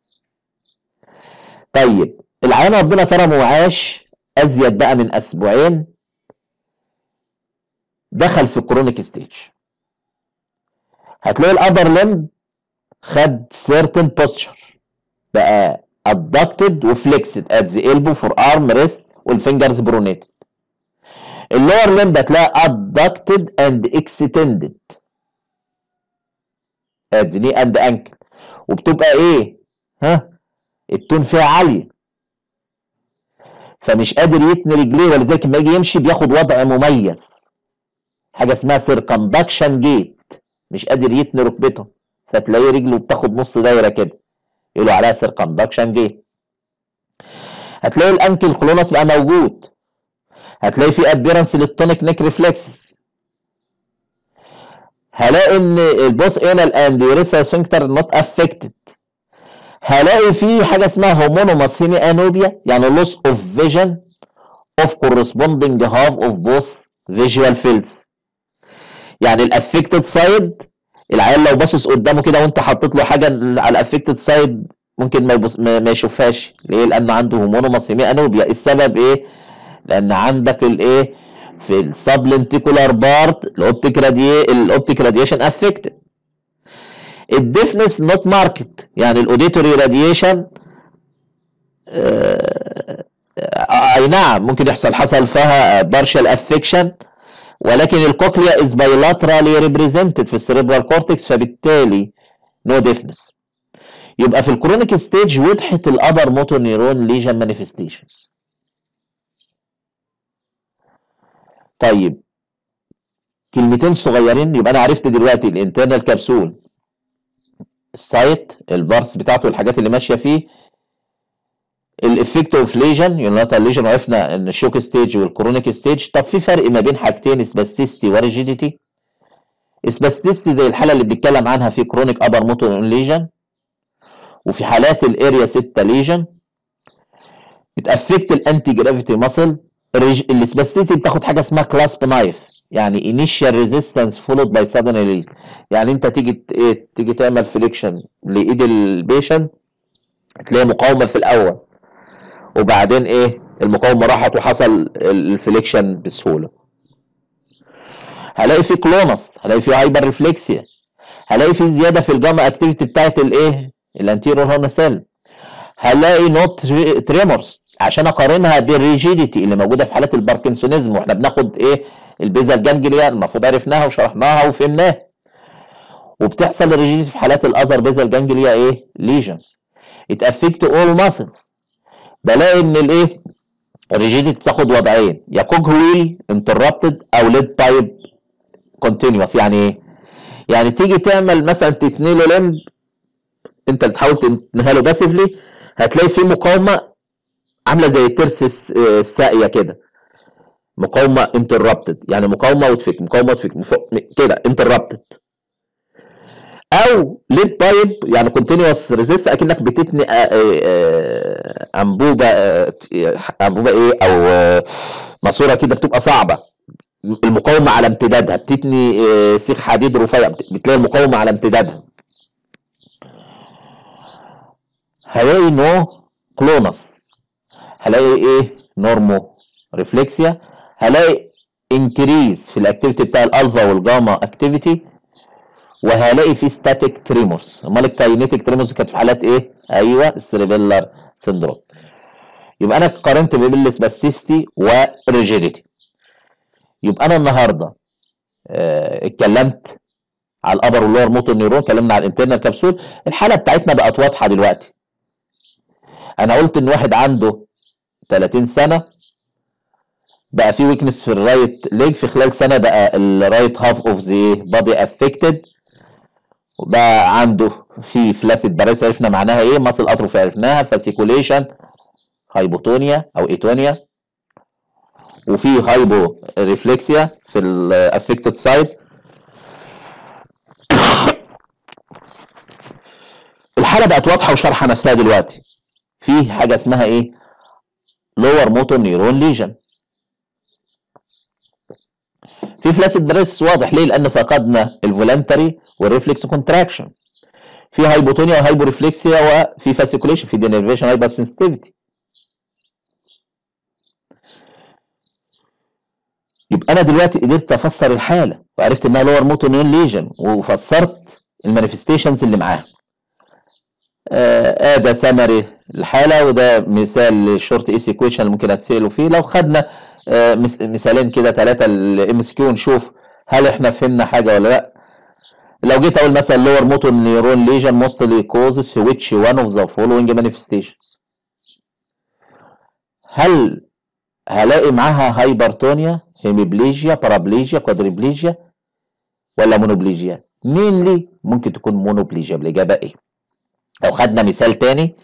طيب العيان ربنا كرمه وعاش ازيد بقى من اسبوعين دخل في كرونيك ستيج هتلاقي الابر لمب خد certain posture بقى abducted وفليكسد at the elbow for arm wrist والفingers pronated اللور لمب هتلاقي abducted and extended at the knee and ankle وبتبقى ايه ها التون فيها عاليه فمش قادر يتني رجليه ولذلك لما يجي يمشي بياخد وضع مميز حاجه اسمها سيركمدكشن جيت مش قادر يتني ركبته فتلاقيه رجله بتاخد نص دايره كده يقولوا عليها سيركمدكشن جيت هتلاقي الانكل كلونس بقى موجود هتلاقي في ابيرنس للتونيك نيك ريفلكس هلاقي ان البوث انال اند يوريسا سفنكتر نوت افكتد هلاقي في حاجه اسمها هومونوماس هيمي انوبيا يعني لوس اوف فيجن اوف كورسبوندنج هاف اوف بوث فيجوال فيلدز يعني الافكتد سايد العيال لو باصص قدامه كده وانت حطيت له حاجه على الافكتد سايد ممكن ما يبص ما يشوفهاش ليه لانه عنده هومونوماس هيمي انوبيا السبب ايه لان عندك الايه في السبلنتيكولار بارت الاوبتيك رادي الاوبتيك راديشن افكتد الديفنس نوت ماركت يعني الاوديتوري راديشن اي نعم ممكن يحصل حصل فيها بارشال افكشن ولكن الكوكليا از بايلاترالي ريبريزنتد في السيريبرال كورتكس فبالتالي نو ديفنس يبقى في الكرونيك ستيج وضحت الابر موتور نيرون ليجن مانيفستيشنز طيب كلمتين صغيرين يبقى انا عرفت دلوقتي الانترنال كبسول السايت البارس بتاعته الحاجات اللي ماشيه فيه الافكت اوف ليجن يوناتال ليجن عرفنا ان الشوك ستيج والكرونيك ستيج طب في فرق ما بين حاجتين سباستيستي وريجيديتي سباستيستي زي الحاله اللي بنتكلم عنها في كرونيك ابر موتور ليجن وفي حالات الاريا 6 ليجن بتافكت الانتي جرافيتي ماسل السباستيستي بتاخد حاجه اسمها كلاسب نايف يعني انيشال ريزيستنس فولود باي سادن ريليز يعني انت تيجي ايه تيجي تعمل فليكشن لايد البيشنت تلاقي مقاومه في الاول وبعدين ايه المقاومه راحت وحصل الفليكشن بسهوله هلاقي في كلونس هلاقي في هايبر ريفلكسيا هلاقي في زياده في الجاما اكتيفيتي بتاعت الايه الانتيرور هورن سيل هلاقي نوت تريمورز عشان اقارنها بالريجيديتي اللي موجوده في حالات الباركنسونيزم واحنا بناخد ايه البيزا الجانجليا المفروض عرفناها وشرحناها وفهمناها وبتحصل الريجيديتي في حالات الاذر بيزا الجانجليا ايه ليجنز اتافكت اول ماسلز بلاقي ان الايه الريجيديتي بتاخد وضعين يا كوج ويل انتربتد او ليد بايب كونتينوس يعني ايه يعني تيجي تعمل مثلا تتنيله لمب انت اللي تحاول تنهاله باسفلي هتلاقي في مقاومه عامله زي الترس الساقيه كده مقاومه انتربتد يعني مقاومه وتفك مقاومه وتفك كده انتربتد او ليد بايب يعني كونتينوس ريزيست اكنك بتتني انبوبه انبوبه ايه او ماسوره كده بتبقى صعبه المقاومه على امتدادها بتتني سيخ حديد رفيع بتلاقي المقاومه على امتدادها هلاقي نو كلونس هلاقي ايه نورمو ريفلكسيا هلاقي انكريز في الاكتيفيتي بتاع الالفا والجاما اكتيفيتي وهلاقي في ستاتيك تريمورز امال الكاينيتيك تريمورز كانت في حالات ايه ايوه السيريبيلار سندروم يبقى انا قارنت بين السباستيستي والريجيديتي يبقى انا النهارده اه اتكلمت على الابر واللور موتور نيورون اتكلمنا على الانترنال كبسول الحاله بتاعتنا بقت واضحه دلوقتي انا قلت ان واحد عنده 30 سنه بقى في ويكنس في الرايت ليج في خلال سنه بقى الرايت هاف اوف ذا بادي افكتد وبقى عنده في فلاسيد باريس عرفنا معناها ايه ماسل اتروفي عرفناها فاسيكوليشن هايبوتونيا او ايتونيا وفي هايبو ريفلكسيا في الافكتد سايد الحاله بقت واضحه وشارحه نفسها دلوقتي في حاجه اسمها ايه لور موتور نيرون ليجن في فلاسيد بريس واضح ليه لان فقدنا الفولنتري والريفلكس كونتراكشن في هايبوتونيا وهايبو ريفلكسيا وفي فاسيكوليشن في دينيرفيشن هايبر سنسيتيفيتي يبقى انا دلوقتي قدرت افسر الحاله وعرفت انها لور موتور نيرون ليجن وفسرت المانيفستيشنز اللي معاها آه ده سمري الحاله وده مثال للشورت ايس ايكويشن اللي ممكن هتسالوا فيه لو خدنا آه مثالين كده ثلاثه الام اس كيو نشوف هل احنا فهمنا حاجه ولا لا لو جيت اقول مثلا لور موتور نيورون ليجن موستلي كوزز which one of the following manifestations هل هلاقي معاها هايبرتونيا هيميبليجيا بارابليجيا كوادريبليجيا ولا مونوبليجيا مين لي ممكن تكون مونوبليجيا بالاجابه ايه لو خدنا مثال تاني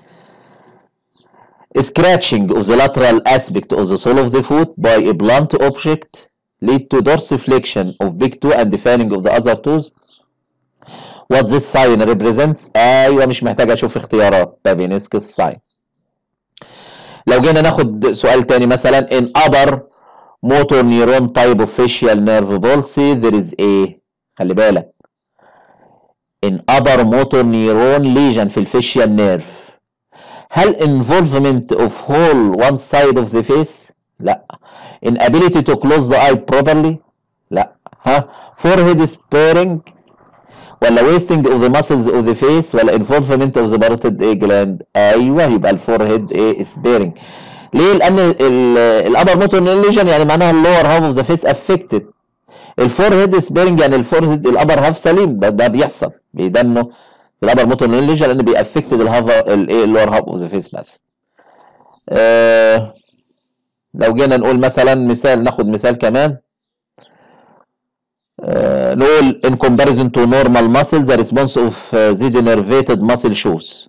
scratching of the lateral aspect of the sole of the foot by a blunt object lead to dorsiflexion of big toe and defining of the other toes what this sign represents ايوه مش محتاج اشوف اختيارات بابينسكس sign لو جينا ناخد سؤال تاني مثلا in upper motor neuron type of facial nerve palsy there is a خلي بالك in upper motor neuron lesion في الفيشيال نيرف هل involvement of whole one side of the face لا inability to close the eye properly لا ها forehead sparing ولا wasting of the muscles of the face ولا involvement of the parotid A gland ايوه يبقى الفورهيد ايه sparing ليه لان الابر موتور ليجن يعني معناها اللور هاف اوف ذا فيس افكتد الفور هيد سبيرنج يعني الفور هيد الابر هاف سليم ده ده بيحصل بيدنه في الابر موتور نيورون ليجن لان بيأفكتد الهافر الايه اللور هاف اوف ذا فيس بس آه لو جينا نقول مثلا مثال ناخد مثال كمان آه نقول in comparison to normal muscle the response of uh, the denervated muscle shows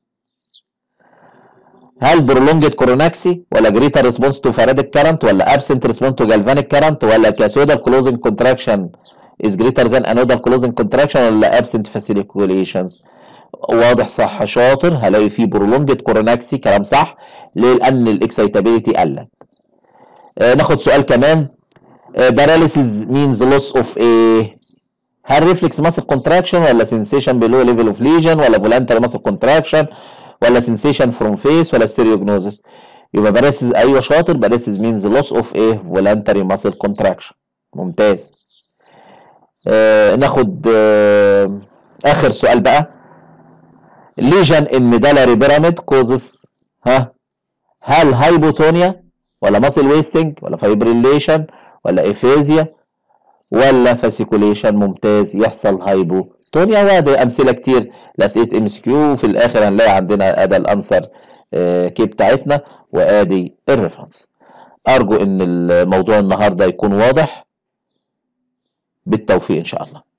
هل prolonged coronacity ولا greater response to Faradic current ولا absent response to galvanic current ولا cathodic closing contraction is greater than anodal closing contraction ولا absent fasciculations واضح صح شاطر هلاقي فيه prolonged coronacity كلام صح ليه لان الاكسيتابيليتي قلت آه ناخد سؤال كمان paralysis means loss of ايه هل ريفلكس ماسل كونتراكشن ولا سensation below level of lesion ولا voluntary muscle contraction ولا sensation from face ولا stereognosis يبقى paralysis ايوه شاطر paralysis means loss of ايه voluntary muscle contraction ممتاز آه ناخد آه اخر سؤال بقى lesion in medullary pyramid causes ها هل هايبوتونيا ولا ماسل ويستنج ولا فايبريليشن ولا افيزيا ولا فاسيكوليشن ممتاز يحصل هايبوتونيا وادي امثله كتير لاسئله ام اس كيو وفي الاخر هنلاقي عندنا ادي الانسر كي بتاعتنا وادي الريفرنس ارجو ان الموضوع النهارده يكون واضح بالتوفيق ان شاء الله